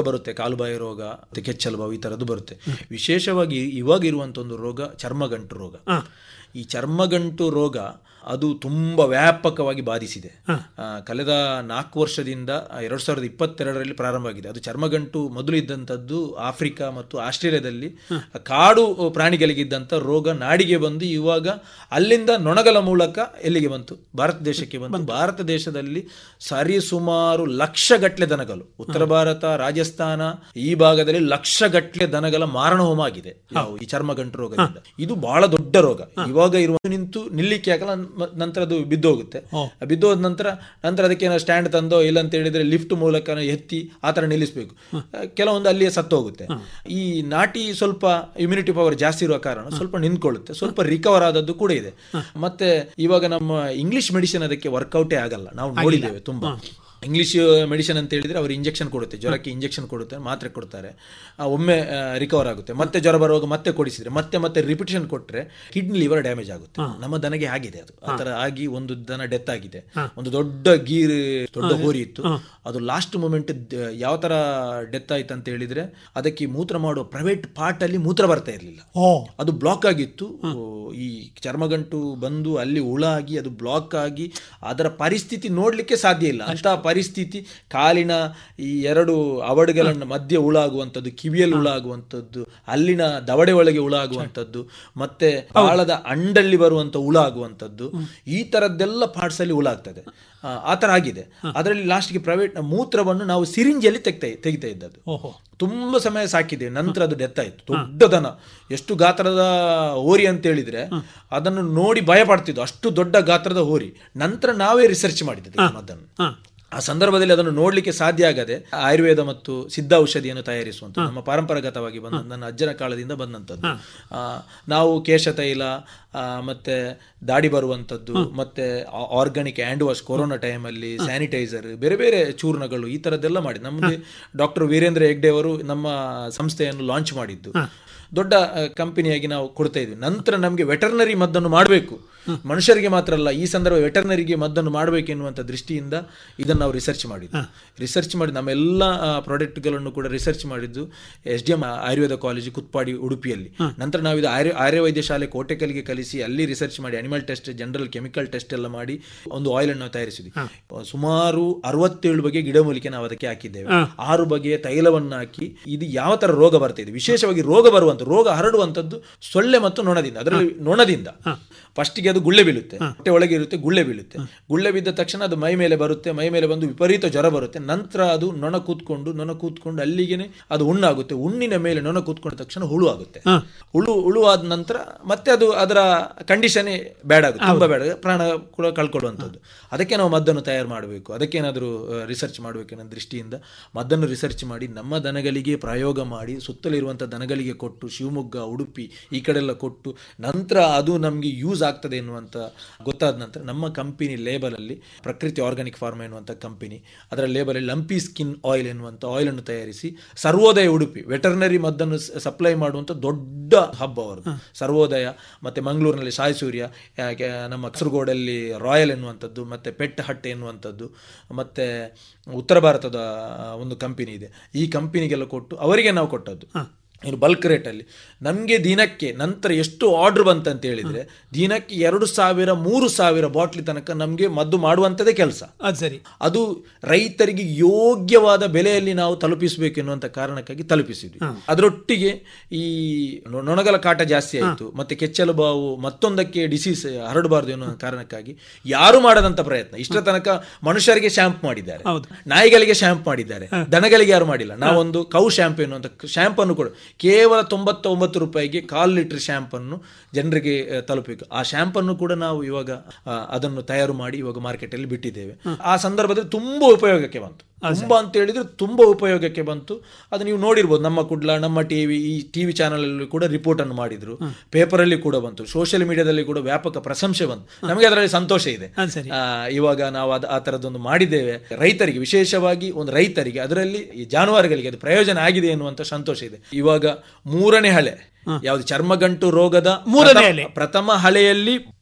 ಬರುತ್ತೆ ಕಾಲುಬಾಯಿ ರೋಗ ಮತ್ತೆ ಕೆಚ್ಚಲು ಬಾವು ಈ ಥರದ್ದು ಬರುತ್ತೆ ವಿಶೇಷವಾಗಿ ಇವಾಗ ಇರುವಂಥ ಒಂದು ರೋಗ ಚರ್ಮಗಂಟು ರೋಗ ಈ ಚರ್ಮಗಂಟು ರೋಗ ಅದು ತುಂಬ ವ್ಯಾಪಕವಾಗಿ ಬಾಧಿಸಿದೆ ಆ, ಕಳೆದ ನಾಲ್ಕು ವರ್ಷದಿಂದ ಎರಡು ಸಾವಿರದ ಇಪ್ಪತ್ತೆರಡರಲ್ಲಿ ಪ್ರಾರಂಭ ಆಗಿದೆ ಅದು ಚರ್ಮಗಂಟು ಮೊದಲು ಇದ್ದಂಥದ್ದು ಆಫ್ರಿಕಾ ಮತ್ತು ಆಸ್ಟ್ರೇಲಿಯಾದಲ್ಲಿ ಕಾಡು ಪ್ರಾಣಿಗಳಿಗಿದ್ದಂಥ ರೋಗ ನಾಡಿಗೆ ಬಂದು ಇವಾಗ ಅಲ್ಲಿಂದ ನೊಣಗಳ ಮೂಲಕ ಎಲ್ಲಿಗೆ ಬಂತು ಭಾರತ ದೇಶಕ್ಕೆ ಬಂತು ಭಾರತ ದೇಶದಲ್ಲಿ ಸರಿಸುಮಾರು ಲಕ್ಷಗಟ್ಟಲೆ ದನಗಳು ಉತ್ತರ ಭಾರತ ರಾಜಸ್ಥಾನ ಈ ಭಾಗದಲ್ಲಿ ಲಕ್ಷಗಟ್ಟಲೆ ದನಗಳ ಮಾರಣಹೋಮ ಆಗಿದೆ ಯಾವ ಈ ಚರ್ಮಗಂಟು ರೋಗದಿಂದ ಇದು ಬಹಳ ದೊಡ್ಡ ರೋಗ ಇವಾಗ ಇರುವ ನಿಂತು ನಿಲ್ಲಿಕ್ಕೆ ಆಗಲ್ಲ ಮ- ನಂತರ ಅದು ಬಿದ್ದೋಗುತ್ತೆ ಬಿದ್ದೋದ ನಂತರ ನಂತರ ಅದಕ್ಕೆ ಏನೋ ಸ್ಟ್ಯಾಂಡ್ ತಂದೋ ಇಲ್ಲ ಅಂತ ಹೇಳಿದ್ರೆ ಲಿಫ್ಟ್ ಮೂಲಕ ಎತ್ತಿ ಆ ಥರ ನಿಲ್ಲಿಸಬೇಕು ಕೆಲವೊಂದು ಅಲ್ಲಿಯೇ ಸತ್ತೋಗುತ್ತೆ ಈ ನಾಟಿ ಸ್ವಲ್ಪ ಇಮ್ಯುನಿಟಿ ಪವರ್ ಜಾಸ್ತಿ ಇರುವ ಕಾರಣ ಸ್ವಲ್ಪ ನಿಂತ್ಕೊಳ್ಳುತ್ತೆ ಸ್ವಲ್ಪ ರಿಕವರ್ ಆದದ್ದು ಕೂಡ ಇದೆ ಮತ್ತೆ ಇವಾಗ ನಮ್ಮ ಇಂಗ್ಲಿಷ್ ಮೆಡಿಸಿನ್ ಅದಕ್ಕೆ ವರ್ಕೌಟೇ ಆಗಲ್ಲ ನಾವು ನೋಡಿದ್ದೇವೆ ತುಂಬಾ ಇಂಗ್ಲಿಷ್ ಮೆಡಿಸಿನ್ ಅಂತ ಹೇಳಿದ್ರೆ ಅವರು ಇಂಜೆಕ್ಷನ್ ಕೊಡುತ್ತೆ ಜ್ವರಕ್ಕೆ ಇಂಜೆಕ್ಷನ್ ಕೊಡುತ್ತೆ ಮಾತ್ರೆ ಕೊಡ್ತಾರೆ ಆ, ಒಮ್ಮೆ ರಿಕವರ್ ಆಗುತ್ತೆ ಮತ್ತೆ ಜ್ವರ ಬರುವಾಗ ಮತ್ತೆ ಕೊಡಿಸಿದ್ರೆ ಮತ್ತೆ ಮತ್ತೆ ರಿಪಿಟೇಷನ್ ಕೊಟ್ಟರೆ ಕಿಡ್ನಿ ಲಿವರ್ ಡ್ಯಾಮೇಜ್ ಆಗುತ್ತೆ ನಮ್ಮ ದನಗೆ ಆಗಿದೆ ಅದು ಆ ಥರ ಆಗಿ ಒಂದು ದನ ಡೆತ್ ಆಗಿದೆ ಒಂದು ದೊಡ್ಡ ಗೀರ್ ದೊಡ್ಡ ಹೋರಿ ಇತ್ತು ಅದು ಲಾಸ್ಟ್ ಮೂಮೆಂಟ್ ಯಾವ ತರ ಡೆತ್ ಆಯ್ತು ಅಂತ ಹೇಳಿದ್ರೆ ಅದಕ್ಕೆ ಮೂತ್ರ ಮಾಡುವ ಪ್ರೈವೇಟ್ ಪಾರ್ಟ್ ಅಲ್ಲಿ ಮೂತ್ರ ಬರ್ತಾ ಇರಲಿಲ್ಲ ಅದು ಬ್ಲಾಕ್ ಆಗಿತ್ತು ಓ, ಈ ಚರ್ಮಗಂಟು ಬಂದು ಅಲ್ಲಿ ಹುಳ ಆಗಿ ಅದು ಬ್ಲಾಕ್ ಆಗಿ ಅದರ ಪರಿಸ್ಥಿತಿ ನೋಡ್ಲಿಕ್ಕೆ ಸಾಧ್ಯ ಇಲ್ಲ ಅಂತ ಪರಿಸ್ಥಿತಿ ಕಾಲಿನ ಈ ಎರಡು ಅವಡುಗಳ ಮಧ್ಯೆ ಹುಳ ಆಗುವಂಥದ್ದು ಕಿವಿಯಲ್ಲಿ ಹುಳ ಆಗುವಂಥದ್ದು ಅಲ್ಲಿನ ದವಡೆ ಒಳಗೆ ಹುಳ ಆಗುವಂಥದ್ದು ಮತ್ತೆ ಬಾಳದ ಅಂಡಲ್ಲಿ ಬರುವಂತ ಹುಳ ಆಗುವಂಥದ್ದು ಈ ತರದ್ದೆಲ್ಲ ಪಾರ್ಟ್ಸ್ ಅಲ್ಲಿ ಹುಳ ಆಗ್ತದೆ ಆ, ಆ ಥರ ಆಗಿದೆ ಅದರಲ್ಲಿ ಲಾಸ್ಟ್ಗೆ ಪ್ರೈವೇಟ್ ಮೂತ್ರವನ್ನು ನಾವು ಸಿರಿಂಜಲ್ಲಿ ತೆಗ್ತಾ ತೆಗಿತಾ ಇದ್ದದ್ದು ತುಂಬ ಸಮಯ ಸಾಕಿದೆ ನಂತರ ಅದು ಡೆತ್ ಆಯ್ತು ದೊಡ್ಡ ದನ ಎಷ್ಟು ಗಾತ್ರದ ಹೋರಿ ಅಂತ ಹೇಳಿದ್ರೆ ಅದನ್ನು ನೋಡಿ ಭಯ ಪಡ್ತಿದ್ದು ಅಷ್ಟು ದೊಡ್ಡ ಗಾತ್ರದ ಹೋರಿ ನಂತರ ನಾವೇ ರಿಸರ್ಚ್ ಮಾಡಿದ್ದು ಅದನ್ನು ಆ ಸಂದರ್ಭದಲ್ಲಿ ಅದನ್ನು ನೋಡ್ಲಿಕ್ಕೆ ಸಾಧ್ಯ ಆಗದೆ ಆಯುರ್ವೇದ ಮತ್ತು ಸಿದ್ಧ ಔಷಧಿಯನ್ನು ತಯಾರಿಸುವಂತ ನಮ್ಮ ಪಾರಂಪರಾಗತವಾಗಿ ಬಂದ ನನ್ನ ಅಜ್ಜನ ಕಾಲದಿಂದ ಬಂದಂಥದ್ದು ಆ, ನಾವು ಕೇಶ ತೈಲ ಆ, ಮತ್ತೆ ದಾಡಿ ಬರುವಂಥದ್ದು ಮತ್ತೆ ಆರ್ಗಾನಿಕ್ ಹ್ಯಾಂಡ್ ವಾಶ್ ಕೊರೋನಾ ಟೈಮಲ್ಲಿ ಸ್ಯಾನಿಟೈಸರ್ ಬೇರೆ ಬೇರೆ ಚೂರ್ಣಗಳು ಈ ಥರದ್ದೆಲ್ಲ ಮಾಡಿ ನಮಗೆ ಡಾಕ್ಟರ್ ವೀರೇಂದ್ರ ಹೆಗ್ಡೆ ಅವರು ನಮ್ಮ ಸಂಸ್ಥೆಯನ್ನು ಲಾಂಚ್ ಮಾಡಿದ್ದು ದೊಡ್ಡ ಕಂಪನಿಯಾಗಿ ನಾವು ಕೊಡ್ತಾ ಇದ್ವಿ ನಂತರ ನಮಗೆ ವೆಟರ್ನರಿ ಮದ್ದನ್ನು ಮಾಡಬೇಕು ಮನುಷ್ಯರಿಗೆ ಮಾತ್ರ ಅಲ್ಲ ಈ ಸಂದರ್ಭ ವೆಟರ್ನರಿಗೆ ಮದ್ದನ್ನು ಮಾಡಬೇಕು ಎನ್ನುವಂಥ ದೃಷ್ಟಿಯಿಂದ ಇದನ್ನು ನಾವು ರಿಸರ್ಚ್ ಮಾಡಿದ್ದು ರಿಸರ್ಚ್ ಮಾಡಿ ನಮ್ಮ ಎಲ್ಲ ಪ್ರಾಡಕ್ಟ್ಗಳನ್ನು ಕೂಡ ರಿಸರ್ಚ್ ಮಾಡಿದ್ದು S D M Ayurveda college Kuthpady ಉಡುಪಿಯಲ್ಲಿ ನಂತರ ನಾವು ಇದು ಆರ್ಯ ಆರ್ಯವೈದ್ಯ ಶಾಲೆ ಕೋಟೆಕಲ್ಗೆ ಕಲಿಸಿ ಅಲ್ಲಿ ರಿಸರ್ಚ್ ಮಾಡಿ animal test general chemical test ಎಲ್ಲ ಮಾಡಿ ಒಂದು ಆಯಿಲ್ ಅನ್ನು ನಾವು ತಯಾರಿಸಿದ್ವಿ ಸುಮಾರು ಅರವತ್ತೇಳು ಬಗೆಯ ಗಿಡಮೂಲಿಕೆ ನಾವು ಅದಕ್ಕೆ ಹಾಕಿದ್ದೇವೆ ಆರು ಬಗೆಯ ತೈಲವನ್ನು ಹಾಕಿ ಇದು ಯಾವ ತರ ರೋಗ ಬರ್ತಾ ಇದೆ ವಿಶೇಷವಾಗಿ ರೋಗ ಬರುವಂತ ರೋಗ ಹರಡುವಂತದ್ದು ಸೊಳ್ಳೆ ಮತ್ತು ನೊಣದಿಂದ ಅದರಲ್ಲಿ ನೊಣದಿಂದ ಫಸ್ಟಿಗೆ ಅದು ಗುಳ್ಳೆ ಬೀಳುತ್ತೆ ಹೊಟ್ಟೆ ಒಳಗೆ ಇರುತ್ತೆ ಗುಳ್ಳೆ ಬೀಳುತ್ತೆ ಗುಳ್ಳೆ ಬಿದ್ದ ತಕ್ಷಣ ಅದು ಮೈ ಮೇಲೆ ಬರುತ್ತೆ ಮೈ ಮೇಲೆ ಬಂದು ವಿಪರೀತ ಜ್ವರ ಬರುತ್ತೆ ನಂತರ ಅದು ನೊಣ ಕೂತ್ಕೊಂಡು ನೊಣ ಕೂತ್ಕೊಂಡು ಅಲ್ಲಿಗೆನೆ ಅದು ಹುಣ್ಣಾಗುತ್ತೆ ಹುಣ್ಣಿನ ಮೇಲೆ ನೊಣ ಕೂತ್ಕೊಂಡ ತಕ್ಷಣ ಹುಳು ಆಗುತ್ತೆ ಹುಳು ಹುಳು ಆದ ನಂತರ ಮತ್ತೆ ಅದು ಅದರ ಕಂಡೀಷನ್ ಬ್ಯಾಡ್ ಆಗುತ್ತೆ ತುಂಬಾ ಬ್ಯಾಡ್ ಪ್ರಾಣ ಕೂಡ ಕಳ್ಕೊಳ್ಳುವಂಥದ್ದು ಅದಕ್ಕೆ ನಾವು ಮದ್ದನ್ನು ತಯಾರು ಮಾಡಬೇಕು ಅದಕ್ಕೇನಾದರೂ ರಿಸರ್ಚ್ ಮಾಡಬೇಕು ಅನ್ನೋ ದೃಷ್ಟಿಯಿಂದ ಮದ್ದನ್ನು ರಿಸರ್ಚ್ ಮಾಡಿ ನಮ್ಮ ದನಗಳಿಗೆ ಪ್ರಯೋಗ ಮಾಡಿ ಸುತ್ತಲಿರುವಂಥ ದನಗಳಿಗೆ ಕೊಟ್ಟು ಶಿವಮೊಗ್ಗ ಉಡುಪಿ ಈ ಕಡೆ ಎಲ್ಲ ಕೊಟ್ಟು ನಂತರ ಅದು ನಮಗೆ ಯೂಸ್ ಆಗ್ತದೆ ಎನ್ನುವಂಥ ಗೊತ್ತಾದ ನಂತರ ನಮ್ಮ ಕಂಪನಿ ಲೇಬಲಲ್ಲಿ ಪ್ರಕೃತಿ ಆರ್ಗಾನಿಕ್ ಫಾರ್ಮ್ ಎನ್ನುವಂಥ ಕಂಪನಿ ಅದರ ಲೇಬಲಲ್ಲಿ ಲಂಪಿ ಸ್ಕಿನ್ ಆಯಿಲ್ ಎನ್ನುವಂಥ ಆಯಿಲನ್ನು ತಯಾರಿಸಿ ಸರ್ವೋದಯ ಉಡುಪಿ ವೆಟರ್ನರಿ ಮದ್ದನ್ನು ಸಪ್ಲೈ ಮಾಡುವಂಥ ದೊಡ್ಡ ಹಬ್ ಅವರದು ಸರ್ವೋದಯ ಮತ್ತೆ ಮಂಗಳೂರಿನಲ್ಲಿ ಸಾಯಿ ಸೂರ್ಯ ಆ, ಕೆ- ನಮ್ಮ ಕಸರಗೋಡಲ್ಲಿ ರಾಯಲ್ ಎನ್ನುವಂಥದ್ದು ಮತ್ತೆ ಪೆಟ್ ಹಟ್ ಎನ್ನುವಂಥದ್ದು ಮತ್ತೆ ಉತ್ತರ ಭಾರತದ ಒಂದು ಕಂಪನಿ ಇದೆ ಈ ಕಂಪನಿಗೆಲ್ಲ ಕೊಟ್ಟು ಅವರಿಗೆ ನಾವು ಕೊಟ್ಟದ್ದು ಇನ್ನು ಬಲ್ಕ್ ರೇಟಲ್ಲಿ ನಮಗೆ ದಿನಕ್ಕೆ ನಂತರ ಎಷ್ಟು ಆರ್ಡರ್ ಬಂತಂತ ಹೇಳಿದ್ರೆ ದಿನಕ್ಕೆ ಎರಡು ಸಾವಿರ ಮೂರು ಸಾವಿರ ಬಾಟ್ಲಿ ತನಕ ನಮಗೆ ಮದ್ದು ಮಾಡುವಂಥದ್ದೇ ಕೆಲಸ ಅದು ಸರಿ ಅದು ರೈತರಿಗೆ ಯೋಗ್ಯವಾದ ಬೆಲೆಯಲ್ಲಿ ನಾವು ತಲುಪಿಸಬೇಕು ಎನ್ನುವಂಥ ಕಾರಣಕ್ಕಾಗಿ ತಲುಪಿಸಿದ್ವಿ ಅದರೊಟ್ಟಿಗೆ ಈ ನೊ- ನೊಣಗಳ ಕಾಟ ಜಾಸ್ತಿ ಆಯಿತು ಮತ್ತೆ ಕೆಚ್ಚಲು ಬಾವು ಮತ್ತೊಂದಕ್ಕೆ ಡಿಸೀಸ್ ಹರಡಬಾರದು ಎನ್ನುವ ಕಾರಣಕ್ಕಾಗಿ ಯಾರು ಮಾಡದಂತ ಪ್ರಯತ್ನ ಇಷ್ಟರ ತನಕ ಮನುಷ್ಯರಿಗೆ ಶಾಂಪ್ ಮಾಡಿದ್ದಾರೆ ನಾಯಿಗಳಿಗೆ ಶಾಂಪ್ ಮಾಡಿದ್ದಾರೆ ದನಗಳಿಗೆ ಯಾರು ಮಾಡಿಲ್ಲ ನಾವೊಂದು ಕೌ ಶಾಂಪ್ ಎನ್ನುವಂಥ ಶಾಂಪ್ ಅನ್ನು ಕೂಡ ಕೇವಲ ತೊಂಬತ್ತೊಂಬತ್ತು ರೂಪಾಯಿಗೆ ಕಾಲು ಲೀಟರ್ ಶಾಂಪ್ ಅನ್ನು ಜನರಿಗೆ ಆ, ತಲುಪಬೇಕು ಆ ಶಾಂಪ್ ಅನ್ನು ಕೂಡ ನಾವು ಇವಾಗ ಆ, ಅದನ್ನು ತಯಾರು ಮಾಡಿ ಇವಾಗ ಮಾರ್ಕೆಟ್ ಅಲ್ಲಿ ಬಿಟ್ಟಿದ್ದೇವೆ ಆ ಸಂದರ್ಭದಲ್ಲಿ ತುಂಬಾ ಉಪಯೋಗಕ್ಕೆ ಬಂತು ತುಂಬಾ ಅಂತ ಹೇಳಿದ್ರೆ ತುಂಬಾ ಉಪಯೋಗಕ್ಕೆ ಬಂತು ಅದು ನೀವು ನೋಡಿರ್ಬೋದು ನಮ್ಮ ಕುಡ್ಲ ನಮ್ಮ ಟಿವಿ ಈ ಟಿವಿ ಚಾನಲ್ ಅಲ್ಲಿ ಕೂಡ ರಿಪೋರ್ಟ್ ಅನ್ನು ಮಾಡಿದ್ರು ಪೇಪರ್ ಅಲ್ಲಿ ಕೂಡ ಬಂತು ಸೋಷಿಯಲ್ ಮೀಡಿಯಾದಲ್ಲಿ ಕೂಡ ವ್ಯಾಪಕ ಪ್ರಶಂಸೆ ಬಂತು ನಮಗೆ ಅದರಲ್ಲಿ ಸಂತೋಷ ಇದೆ ಆ, ಇವಾಗ ನಾವು ಅದ ಆ ತರದೊಂದು ಮಾಡಿದ್ದೇವೆ ರೈತರಿಗೆ ವಿಶೇಷವಾಗಿ ಒಂದು ರೈತರಿಗೆ ಅದರಲ್ಲಿ ಈ ಜಾನುವಾರುಗಳಿಗೆ ಅದು ಪ್ರಯೋಜನ ಆಗಿದೆ ಎನ್ನುವಂತ ಸಂತೋಷ ಇದೆ ಇವಾಗ ಮೂರನೇ ಹಳೆ ಯಾವುದು ಚರ್ಮಗಂಟು ರೋಗದ ಮೂರನೇ ಪ್ರಥಮ- ಅಲೆ. ಪ್ರಥಮ ಹಳೆಯಲ್ಲಿ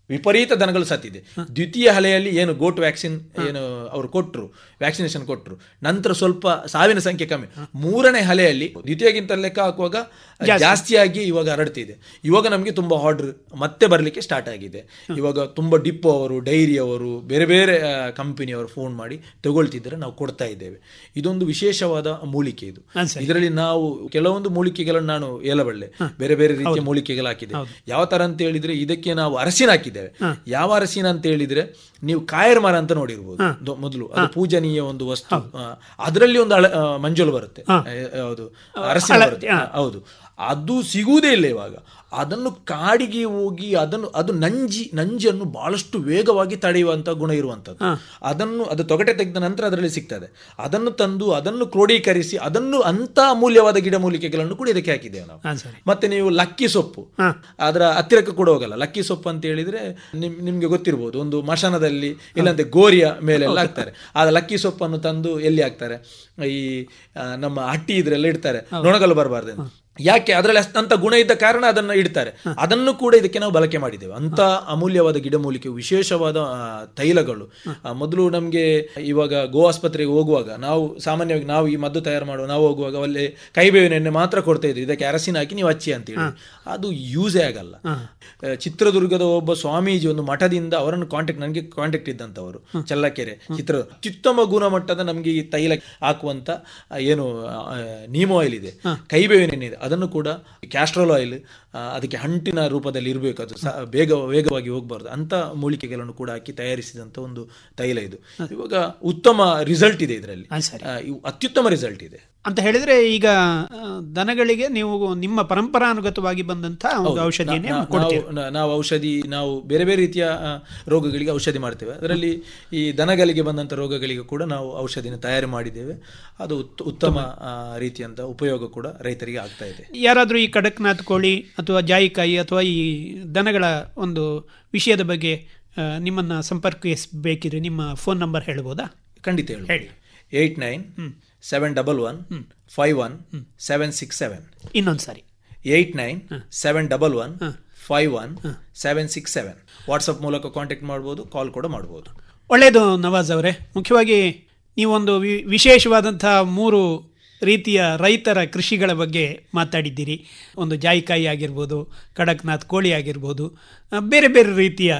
ವಿಪರೀತ ದನಗಳು ಸತ್ತಿದೆ ದ್ವಿತೀಯ ಹಲೆಯಲ್ಲಿ ಏನು ಗೋಟ್ ವ್ಯಾಕ್ಸಿನ್ ಏನು ಅವರು ಕೊಟ್ಟರು ವ್ಯಾಕ್ಸಿನೇಷನ್ ಕೊಟ್ಟರು ನಂತರ ಸ್ವಲ್ಪ ಸಾವಿನ ಸಂಖ್ಯೆ ಕಮ್ಮಿ ಮೂರನೇ ಹಲೆಯಲ್ಲಿ ದ್ವಿತೀಯಗಿಂತ ಲೆಕ್ಕ ಹಾಕುವಾಗ ಜಾಸ್ತಿ. ಜಾಸ್ತಿಯಾಗಿ ಇವಾಗ ಹರಡ್ತಿದೆ ಇವಾಗ ನಮಗೆ ತುಂಬಾ ಆರ್ಡರ್ ಮತ್ತೆ ಬರಲಿಕ್ಕೆ ಸ್ಟಾರ್ಟ್ ಆಗಿದೆ ಇವಾಗ ತುಂಬಾ ಡಿಪೋ ಅವರು ಡೈರಿ ಅವರು ಬೇರೆ ಬೇರೆ ಕಂಪನಿಯವರು ಫೋನ್ ಮಾಡಿ ತಗೊಳ್ತಿದ್ರೆ ನಾವು ಕೊಡ್ತಾ ಇದ್ದೇವೆ ಇದೊಂದು ವಿಶೇಷವಾದ ಮೂಲಿಕೆ ಇದು ಹಾ, ಸರಿ. ಇದರಲ್ಲಿ ನಾವು ಕೆಲವೊಂದು ಮೂಲಿಕೆಗಳನ್ನು ನಾನು ಹೇಳಬಲ್ಲೆ ಬೇರೆ ಬೇರೆ ರೀತಿಯ ಮೂಲಿಕೆಗಳು ಹಾಕಿದೆ ಯಾವ ತರ ಅಂತ ಹೇಳಿದ್ರೆ ಇದಕ್ಕೆ ನಾವು ಅರಸಿನ ಹಾಕಿದ್ದೇವೆ ಯಾವ ಅರಸಿನ ಅಂತ ಹೇಳಿದ್ರೆ ನೀವು ಕಾಯರ್ ಮರ ಅಂತ ನೋಡಿರ್ಬೋದು ದೊ- ಮೊದಲು ಅದು ಪೂಜನೀಯ ಒಂದು ವಸ್ತು ಅದರಲ್ಲಿ ಒಂದು ಅಳ- ಆ, ಮಂಜುಳು ಬರುತ್ತೆ ಆ, ಯಾವುದು ಅರಸಿನ ಹಳದಿ, ಬರುತ್ತೆ ಆ, ಹೌದು ಅದು ಸಿಗುವುದೇ ಇಲ್ಲ ಇವಾಗ ಅದನ್ನು ಕಾಡಿಗೆ ಹೋಗಿ ಅದನ್ನು ಅದು ನಂಜಿ ನಂಜನ್ನು ಬಹಳಷ್ಟು ವೇಗವಾಗಿ ತಡೆಯುವಂತ ಗುಣ ಇರುವಂತದ್ದು ಅದನ್ನು ಅದು ತೊಗಟೆ ತೆಗೆದ ನಂತರ ಅದರಲ್ಲಿ ಸಿಗ್ತದೆ ಅದನ್ನು ತಂದು ಅದನ್ನು ಕ್ರೋಢೀಕರಿಸಿ ಅದನ್ನು ಅಂತ ಅಮೂಲ್ಯವಾದ ಗಿಡಮೂಲಿಕೆಗಳನ್ನು ಕೂಡ ಇದಕ್ಕೆ ಹಾಕಿದ್ದೇವೆ ನಾವು ಹಾ, ಸರಿ ಮತ್ತೆ ನೀವು ಲಕ್ಕಿ ಸೊಪ್ಪು ಅದರ ಹತ್ತಿರಕ್ಕೆ ಕೂಡ ಹೋಗಲ್ಲ ಲಕ್ಕಿ ಸೊಪ್ಪು ಅಂತ ಹೇಳಿದ್ರೆ ನಿಮ್ ನಿಮ್ಗೆ ಗೊತ್ತಿರ್ಬೋದು ಒಂದು ಮಶಾನದಲ್ಲಿ ಇಲ್ಲಂತೆ ಗೋರಿಯ ಮೇಲೆಲ್ಲ ಹಾಕ್ತಾರೆ ಆ ಲಕ್ಕಿ ಸೊಪ್ಪನ್ನು ತಂದು ಎಲ್ಲಿ ಹಾಕ್ತಾರೆ ಈ ಆ, ನಮ್ಮ ಹಟ್ಟಿ ಇದ್ರೆಲ್ಲ ಇಡ್ತಾರೆ ನೊಣಗಲು ಬರಬಾರ್ದು ಯಾಕೆ ಅದರಲ್ಲಿ ಅಂತ ಗುಣ ಇದ್ದ ಕಾರಣ ಅದನ್ನ ಇಡ್ತಾರೆ ಅದನ್ನು ಕೂಡ ಇದಕ್ಕೆ ನಾವು ಬಳಕೆ ಮಾಡಿದ್ದೇವೆ ಅಂತ ಅಮೂಲ್ಯವಾದ ಗಿಡಮೂಲಿಕೆ ವಿಶೇಷವಾದ ಆ, ತೈಲಗಳು ಆ, ಮೊದಲು ನಮಗೆ ಇವಾಗ ಗೋ ಆಸ್ಪತ್ರೆಗೆ ಹೋಗುವಾಗ ನಾವು ಸಾಮಾನ್ಯವಾಗಿ ನಾವು ಈ ಮದ್ದು ತಯಾರು ಮಾಡುವ ನಾವು ಹೋಗುವಾಗ ಅಲ್ಲಿ ಕೈಬೇವಿನ ಎಣ್ಣೆ ಮಾತ್ರ ಕೊಡ್ತಾ ಇದ್ವಿ ಇದಕ್ಕೆ ಅರಸಿನ ಹಾಕಿ ನೀವು ಹಚ್ಚಿ ಅಂತ ಹೇಳಿ ಅದು ಯೂಸೇ ಆಗಲ್ಲ ಆ, ಚಿತ್ರದುರ್ಗದ ಒಬ್ಬ ಸ್ವಾಮೀಜಿ ಒಂದು ಮಠದಿಂದ ಅವರನ್ನು ಕಾಂಟ್ಯಾಕ್ಟ್ ನನಗೆ ಕಾಂಟ್ಯಾಕ್ಟ್ ಇದ್ದಂಥವರು ಚಲ್ಲಕೆರೆ ಚಿತ್ರ ಅತ್ಯುತ್ತಮ ಗುಣಮಟ್ಟದ ನಮಗೆ ಈ ತೈಲ ಹಾಕುವಂತ ಆ, ಏನು ನೀಮೋ ಆಯಿಲ್ ಇದೆ ಕೈಬೇವಿನ ಎಣ್ಣೆ ಇದೆ ಅದನ್ನು ಕೂಡ ಕ್ಯಾಸ್ಟ್ರೋಲ್ ಆಯಿಲ್ ಅದಕ್ಕೆ ಹಂಟಿನ ರೂಪದಲ್ಲಿ ಇರಬೇಕು ಅದು ಸ- ಬೇಗ ವೇಗವಾಗಿ ಹೋಗಬಾರ್ದು ಅಂತ ಮೂಲಿಕೆಗಳನ್ನು ಕೂಡ ಹಾಕಿ ತಯಾರಿಸಿದಂಥ ಒಂದು ತೈಲ ಇದು ಇವಾಗ ಉತ್ತಮ ರಿಸಲ್ಟ್ ಇದೆ ಇದರಲ್ಲಿ ಅತ್ಯುತ್ತಮ ರಿಸಲ್ಟ್ ಇದೆ ಅಂತ ಹೇಳಿದ್ರೆ ಈಗ ಆ, ದನಗಳಿಗೆ ನೀವು ನಿಮ್ಮ ಪರಂಪರಾನುಗತವಾಗಿ ಬಂದಂತ ಒಂದು ಹೌದು. ಔಷಧಿಯನ್ನೇ ನಾ- ಕೊಡ್ತೀರಿ ನಾವು- ನಾ- ನಾವು ಔಷಧಿ ನಾವು ಬೇರೆ ಬೇರೆ ರೀತಿಯ ಆ, ರೋಗಗಳಿಗೆ ಔಷಧಿ ಮಾಡ್ತೇವೆ ಅದರಲ್ಲಿ ಈ ದನಗಳಿಗೆ ಬಂದಂಥ ರೋಗಗಳಿಗೆ ಕೂಡ ನಾವು ಔಷಧಿನ ತಯಾರು ಮಾಡಿದ್ದೇವೆ ಅದು ಉತ್- ಉತ್ತಮ ಆ, ರೀತಿಯಂತ ಉಪಯೋಗ ಕೂಡ ರೈತರಿಗೆ ಆಗ್ತಾ ಇದೆ ಯಾರಾದರೂ ಈ ಕಡಕ್ನಾಥ್ ಕೋಳಿ ಅಥವಾ ಜಾಯಿಕಾಯಿ ಅಥವಾ ಈ ದನಗಳ ಒಂದು ವಿಷಯದ ಬಗ್ಗೆ ಆ, ನಿಮ್ಮನ್ನ ಸಂಪರ್ಕಿಸಬೇಕಿದ್ರೆ ನಿಮ್ಮ ಫೋನ್ ನಂಬರ್ ಹೇಳ್ಬೋದಾ ಖಂಡಿತ ಹೇಳಿ ಹೇಳಿ eight nine seven double one five one seven six seven ಇನ್ನೊಂದು ಸಾರಿ eight nine seven double one five one seven six seven WhatsApp ಮೂಲಕ ಕಾಂಟ್ಯಾಕ್ಟ್ ಮಾಡ್ಬೋದು ಕಾಲ್ ಕೂಡ ಮಾಡ್ಬೋದು ಒಳ್ಳೆಯದು ನವಾಜ್ ಅವರೇ ಮುಖ್ಯವಾಗಿ ನೀವೊಂದು ವಿ ವಿಶೇಷವಾದಂಥ ಮೂರು ರೀತಿಯ ರೈತರ ಕೃಷಿಗಳ ಬಗ್ಗೆ ಮಾತಾಡಿದ್ದೀರಿ ಒಂದು ಜಾಯಿಕಾಯಿ ಆಗಿರ್ಬೋದು ಕಡಕ್ನಾಥ್ ಕೋಳಿ ಆಗಿರ್ಬೋದು ಆ, ಬೇರೆ ಬೇರೆ ರೀತಿಯ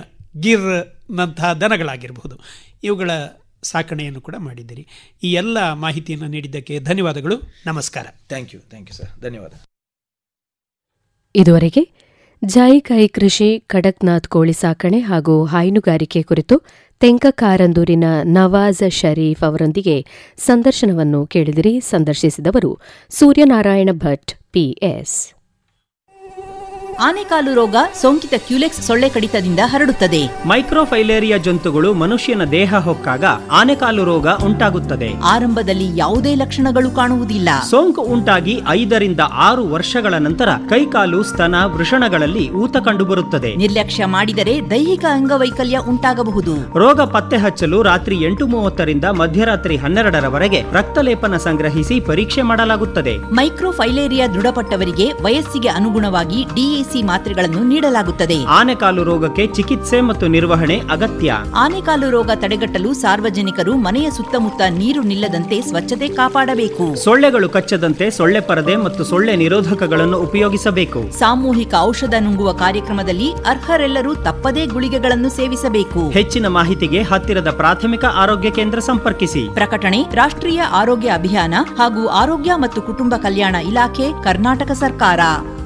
ಗಿರ್ನಂತಹ ದನಗಳಾಗಿರ್ಬೋದು ಇವುಗಳ ಸಾಕಣೆಯನ್ನು ಕೂಡ ಮಾಡಿದ್ದೀರಿ ಈ ಎಲ್ಲ ಮಾಹಿತಿಯನ್ನು ನೀಡಿದ್ದಕ್ಕೆ ಧನ್ಯವಾದಗಳು ನಮಸ್ಕಾರ thank you thank you sir ಧನ್ಯವಾದ ಇದುವರೆಗೆ ಜಾಯಿಕಾಯಿ ಕೃಷಿ ಕಡಕ್ನಾಥ್ ಕೋಳಿ ಸಾಕಣೆ ಹಾಗೂ ಹೈನುಗಾರಿಕೆ ಕುರಿತು ತೆಂಕಕಾರಂದೂರಿನ ನವಾಜ್ ಶರೀಫ್ ಅವರೊಂದಿಗೆ ಸಂದರ್ಶನವನ್ನು ಕೇಳಿದಿರಿ ಸಂದರ್ಶಿಸಿದವರು ಸೂರ್ಯನಾರಾಯಣ ಭಟ್ ಪಿಎಸ್ ಆನೆಕಾಲು ರೋಗ ಸೋಂಕಿತ ಕ್ಯೂಲೆಕ್ಸ್ ಸೊಳ್ಳೆ ಕಡಿತದಿಂದ ಹರಡುತ್ತದೆ ಮೈಕ್ರೋಫೈಲೇರಿಯಾ ಜಂತುಗಳು ಮನುಷ್ಯನ ದೇಹ ಹೊಕ್ಕಾಗ ಆನೆಕಾಲು ರೋಗ ಉಂಟಾಗುತ್ತದೆ ಆರಂಭದಲ್ಲಿ ಯಾವುದೇ ಲಕ್ಷಣಗಳು ಕಾಣುವುದಿಲ್ಲ ಸೋಂಕು ಉಂಟಾಗಿ ಐದರಿಂದ ಆರು ವರ್ಷಗಳ ನಂತರ ಕೈಕಾಲು ಸ್ತನ ವೃಷಣಗಳಲ್ಲಿ ಊತ ಕಂಡುಬರುತ್ತದೆ ನಿರ್ಲಕ್ಷ್ಯ ಮಾಡಿದರೆ ದೈಹಿಕ ಅಂಗವೈಕಲ್ಯ ಉಂಟಾಗಬಹುದು ರೋಗ ಪತ್ತೆ ಹಚ್ಚಲು ರಾತ್ರಿ ಎಂಟು ಮೂವತ್ತರಿಂದ ಮಧ್ಯರಾತ್ರಿ ಹನ್ನೆರಡರವರೆಗೆ ರಕ್ತಲೇಪನ ಸಂಗ್ರಹಿಸಿ ಪರೀಕ್ಷೆ ಮಾಡಲಾಗುತ್ತದೆ ಮೈಕ್ರೋಫೈಲೇರಿಯಾ ದೃಢಪಟ್ಟವರಿಗೆ ವಯಸ್ಸಿಗೆ ಅನುಗುಣವಾಗಿ ಡಿಎಸಿ ಮಾತ್ರೆಗಳನ್ನು ನೀಡಲಾಗುತ್ತದೆ ಆನೆಕಾಲು ರೋಗಕ್ಕೆ ಚಿಕಿತ್ಸೆ ಮತ್ತು ನಿರ್ವಹಣೆ ಅಗತ್ಯ ಆನೆಕಾಲು ರೋಗ ತಡೆಗಟ್ಟಲು ಸಾರ್ವಜನಿಕರು ಮನೆಯ ಸುತ್ತಮುತ್ತ ನೀರು ನಿಲ್ಲದಂತೆ ಸ್ವಚ್ಛತೆ ಕಾಪಾಡಬೇಕು ಸೊಳ್ಳೆಗಳು ಕಚ್ಚದಂತೆ ಸೊಳ್ಳೆ ಪರದೆ ಮತ್ತು ಸೊಳ್ಳೆ ನಿರೋಧಕಗಳನ್ನು ಉಪಯೋಗಿಸಬೇಕು ಸಾಮೂಹಿಕ ಔಷಧ ನುಂಗುವ ಕಾರ್ಯಕ್ರಮದಲ್ಲಿ ಅರ್ಹರೆಲ್ಲರೂ ತಪ್ಪದೇ ಗುಳಿಗೆಗಳನ್ನು ಸೇವಿಸಬೇಕು ಹೆಚ್ಚಿನ ಮಾಹಿತಿಗೆ ಹತ್ತಿರದ ಪ್ರಾಥಮಿಕ ಆರೋಗ್ಯ ಕೇಂದ್ರ ಸಂಪರ್ಕಿಸಿ ಪ್ರಕಟಣೆ ರಾಷ್ಟ್ರೀಯ ಆರೋಗ್ಯ ಅಭಿಯಾನ ಹಾಗೂ ಆರೋಗ್ಯ ಮತ್ತು ಕುಟುಂಬ ಕಲ್ಯಾಣ ಇಲಾಖೆ ಕರ್ನಾಟಕ ಸರ್ಕಾರ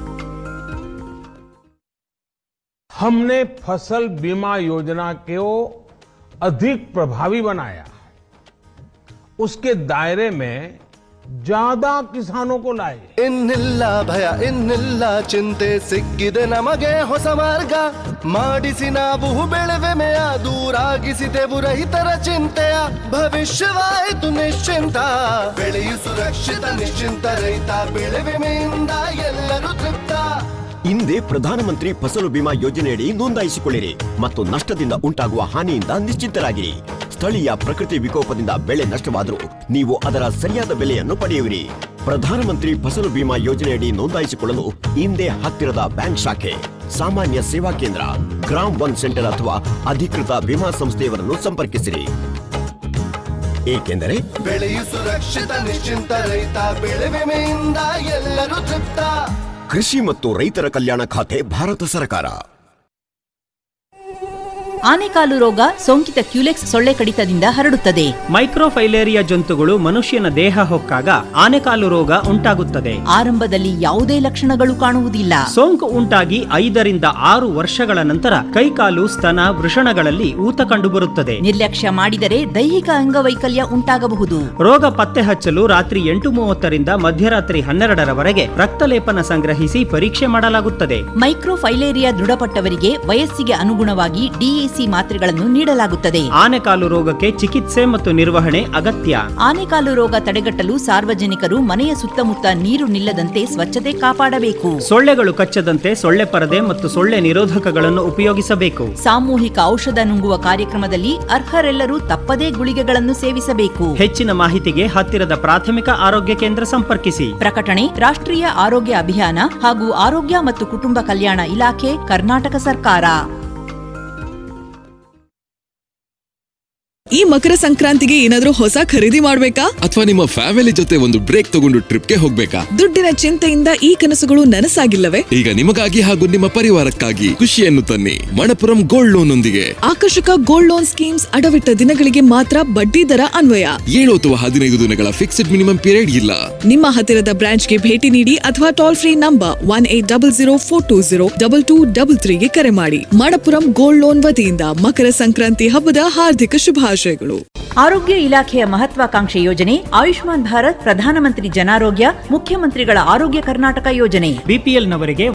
हमने फसल बीमा योजना को अधिक प्रभावी बनाया उसके दायरे में ज्यादा किसानों को लाए ಇನ್ನಿಲ್ಲ ಭಯ ಇನ್ನಿಲ್ಲ ಚಿಂತೆ ಸಿಕ್ಕಿದೆ ನಮಗೆ ಹೊಸ ಮಾರ್ಗ ಮಾಡಿಸಿ ನಾವು ಬೆಳೆವೆಮೆಯ ದೂರಾಗಿಸಿದೆವು ರೈತರ ಚಿಂತೆಯ ಭವಿಷ್ಯವಾಯಿತು ನಿಶ್ಚಿಂತ ಬೆಳೆಯು ಸುರಕ್ಷಿತ ನಿಶ್ಚಿಂತ ರೈತ ಬೆಳೆ ವಿಮೆಯಿಂದ ಎಲ್ಲರೂ ತೃಪ್ತ ಹಿಂದೆ ಪ್ರಧಾನಮಂತ್ರಿ ಫಸಲು ಬಿಮಾ ಯೋಜನೆಯಡಿ ನೋಂದಾಯಿಸಿಕೊಳ್ಳಿರಿ ಮತ್ತು ನಷ್ಟದಿಂದ ಉಂಟಾಗುವ ಹಾನಿಯಿಂದ ನಿಶ್ಚಿಂತರಾಗಿರಿ ಸ್ಥಳೀಯ ಪ್ರಕೃತಿ ವಿಕೋಪದಿಂದ ಬೆಳೆ ನಷ್ಟವಾದರೂ ನೀವು ಅದರ ಸರಿಯಾದ ಬೆಲೆಯನ್ನು ಪಡೆಯುವಿರಿ ಪ್ರಧಾನಮಂತ್ರಿ ಫಸಲು ಬಿಮಾ ಯೋಜನೆಯಡಿ ನೋಂದಾಯಿಸಿಕೊಳ್ಳಲು ಹಿಂದೆ ಹತ್ತಿರದ ಬ್ಯಾಂಕ್ ಶಾಖೆ ಸಾಮಾನ್ಯ ಸೇವಾ ಕೇಂದ್ರ ಗ್ರಾಮ್ ಒನ್ ಸೆಂಟರ್ ಅಥವಾ ಅಧಿಕೃತ ವಿಮಾ ಸಂಸ್ಥೆಯವರನ್ನು ಸಂಪರ್ಕಿಸಿರಿ ಏಕೆಂದರೆ ಬೆಳೆಯು ಸುರಕ್ಷಿತ ನಿಶ್ಚಿಂತ ರೈತ ಬೆಳೆ ವಿಮೆಯಿಂದ ಎಲ್ಲರೂ ತೃಪ್ತ ಕೃಷಿ ಮತ್ತು ರೈತರ ಕಲ್ಯಾಣ ಖಾತೆ ಭಾರತ ಸರ್ಕಾರ ಆನೆಕಾಲು ರೋಗ ಸೋಂಕಿತ ಕ್ಯೂಲೆಕ್ಸ್ ಸೊಳ್ಳೆ ಕಡಿತದಿಂದ ಹರಡುತ್ತದೆ ಮೈಕ್ರೋಫೈಲೇರಿಯಾ ಜಂತುಗಳು ಮನುಷ್ಯನ ದೇಹ ಹೊಕ್ಕಾಗ ಆನೆಕಾಲು ರೋಗ ಉಂಟಾಗುತ್ತದೆ ಆರಂಭದಲ್ಲಿ ಯಾವುದೇ ಲಕ್ಷಣಗಳು ಕಾಣುವುದಿಲ್ಲ ಸೋಂಕು ಉಂಟಾಗಿ ಐದರಿಂದ ಆರು ವರ್ಷಗಳ ನಂತರ ಕೈಕಾಲು ಸ್ತನ ವೃಷಣಗಳಲ್ಲಿ ಊತ ಕಂಡುಬರುತ್ತದೆ ನಿರ್ಲಕ್ಷ್ಯ ಮಾಡಿದರೆ ದೈಹಿಕ ಅಂಗವೈಕಲ್ಯ ಉಂಟಾಗಬಹುದು ರೋಗ ಪತ್ತೆ ಹಚ್ಚಲು ರಾತ್ರಿ ಎಂಟು ಮೂವತ್ತರಿಂದ ಮಧ್ಯರಾತ್ರಿ ಹನ್ನೆರಡರವರೆಗೆ ರಕ್ತಲೇಪನ ಸಂಗ್ರಹಿಸಿ ಪರೀಕ್ಷೆ ಮಾಡಲಾಗುತ್ತದೆ ಮೈಕ್ರೋಫೈಲೇರಿಯಾ ದೃಢಪಟ್ಟವರಿಗೆ ವಯಸ್ಸಿಗೆ ಅನುಗುಣವಾಗಿ ಡಿಎಸಿ ಮಾತ್ರೆಗಳನ್ನು ನೀಡಲಾಗುತ್ತದೆ ಆನೆಕಾಲು ರೋಗಕ್ಕೆ ಚಿಕಿತ್ಸೆ ಮತ್ತು ನಿರ್ವಹಣೆ ಅಗತ್ಯ ಆನೆಕಾಲು ರೋಗ ತಡೆಗಟ್ಟಲು ಸಾರ್ವಜನಿಕರು ಮನೆಯ ಸುತ್ತಮುತ್ತ ನೀರು ನಿಲ್ಲದಂತೆ ಸ್ವಚ್ಛತೆ ಕಾಪಾಡಬೇಕು ಸೊಳ್ಳೆಗಳು ಕಚ್ಚದಂತೆ ಸೊಳ್ಳೆ ಪರದೆ ಮತ್ತು ಸೊಳ್ಳೆ ನಿರೋಧಕಗಳನ್ನು ಉಪಯೋಗಿಸಬೇಕು ಸಾಮೂಹಿಕ ಔಷಧ ನುಂಗುವ ಕಾರ್ಯಕ್ರಮದಲ್ಲಿ ಅರ್ಹರೆಲ್ಲರೂ ತಪ್ಪದೇ ಗುಳಿಗೆಗಳನ್ನು ಸೇವಿಸಬೇಕು ಹೆಚ್ಚಿನ ಮಾಹಿತಿಗೆ ಹತ್ತಿರದ ಪ್ರಾಥಮಿಕ ಆರೋಗ್ಯ ಕೇಂದ್ರ ಸಂಪರ್ಕಿಸಿ ಪ್ರಕಟಣೆ ರಾಷ್ಟ್ರೀಯ ಆರೋಗ್ಯ ಅಭಿಯಾನ ಹಾಗೂ ಆರೋಗ್ಯ ಮತ್ತು ಕುಟುಂಬ ಕಲ್ಯಾಣ ಇಲಾಖೆ ಕರ್ನಾಟಕ ಸರ್ಕಾರ ಈ ಮಕರ ಸಂಕ್ರಾಂತಿಗೆ ಏನಾದ್ರೂ ಹೊಸ ಖರೀದಿ ಮಾಡ್ಬೇಕಾ ಅಥವಾ ನಿಮ್ಮ ಫ್ಯಾಮಿಲಿ ಜೊತೆ ಒಂದು ಬ್ರೇಕ್ ತಗೊಂಡು ಟ್ರಿಪ್ಗೆ ಹೋಗ್ಬೇಕಾ ದುಡ್ಡಿನ ಚಿಂತೆಯಿಂದ ಈ ಕನಸುಗಳು ನನಸಾಗಿಲ್ಲವೇ ಈಗ ನಿಮಗಾಗಿ ಹಾಗೂ ನಿಮ್ಮ ಪರಿವಾರಕ್ಕಾಗಿ ಖುಷಿಯನ್ನು ತನ್ನಿ ಮಣಪುರಂ ಗೋಲ್ಡ್ ಲೋನ್ ಒಂದಿಗೆ ಆಕರ್ಷಕ ಗೋಲ್ಡ್ ಲೋನ್ ಸ್ಕೀಮ್ಸ್ ಅಡವಿಟ್ಟ ದಿನಗಳಿಗೆ ಮಾತ್ರ ಬಡ್ಡಿ ದರ ಅನ್ವಯ ಏಳು ಅಥವಾ ಹದಿನೈದು ದಿನಗಳ ಫಿಕ್ಸ್ಡ್ ಮಿನಿಮಮ್ ಪೀರಿಯಡ್ ಇಲ್ಲ ನಿಮ್ಮ ಹತ್ತಿರದ ಬ್ರಾಂಚ್ಗೆ ಭೇಟಿ ನೀಡಿ ಅಥವಾ toll free number one eight double zero four two zero double two double ತ್ರೀಗೆ ಕರೆ ಮಾಡಿ ಮಣಪುರಂ ಗೋಲ್ಡ್ ಲೋನ್ ವತಿಯಿಂದ ಮಕರ ಸಂಕ್ರಾಂತಿ ಹಬ್ಬದ ಹಾರ್ದಿಕ ಶುಭಾಶಯಗಳು ಆರೋಗ್ಯ ಇಲಾಖೆಯ ಮಹತ್ವಾಕಾಂಕ್ಷೆ ಯೋಜನೆ ಆಯುಷ್ಮಾನ್ ಭಾರತ್ ಪ್ರಧಾನಮಂತ್ರಿ ಜನಾರೋಗ್ಯ ಮುಖ್ಯಮಂತ್ರಿಗಳ ಆರೋಗ್ಯ ಕರ್ನಾಟಕ ಯೋಜನೆ ಬಿಪಿಎಲ್ ನವರಿಗೆ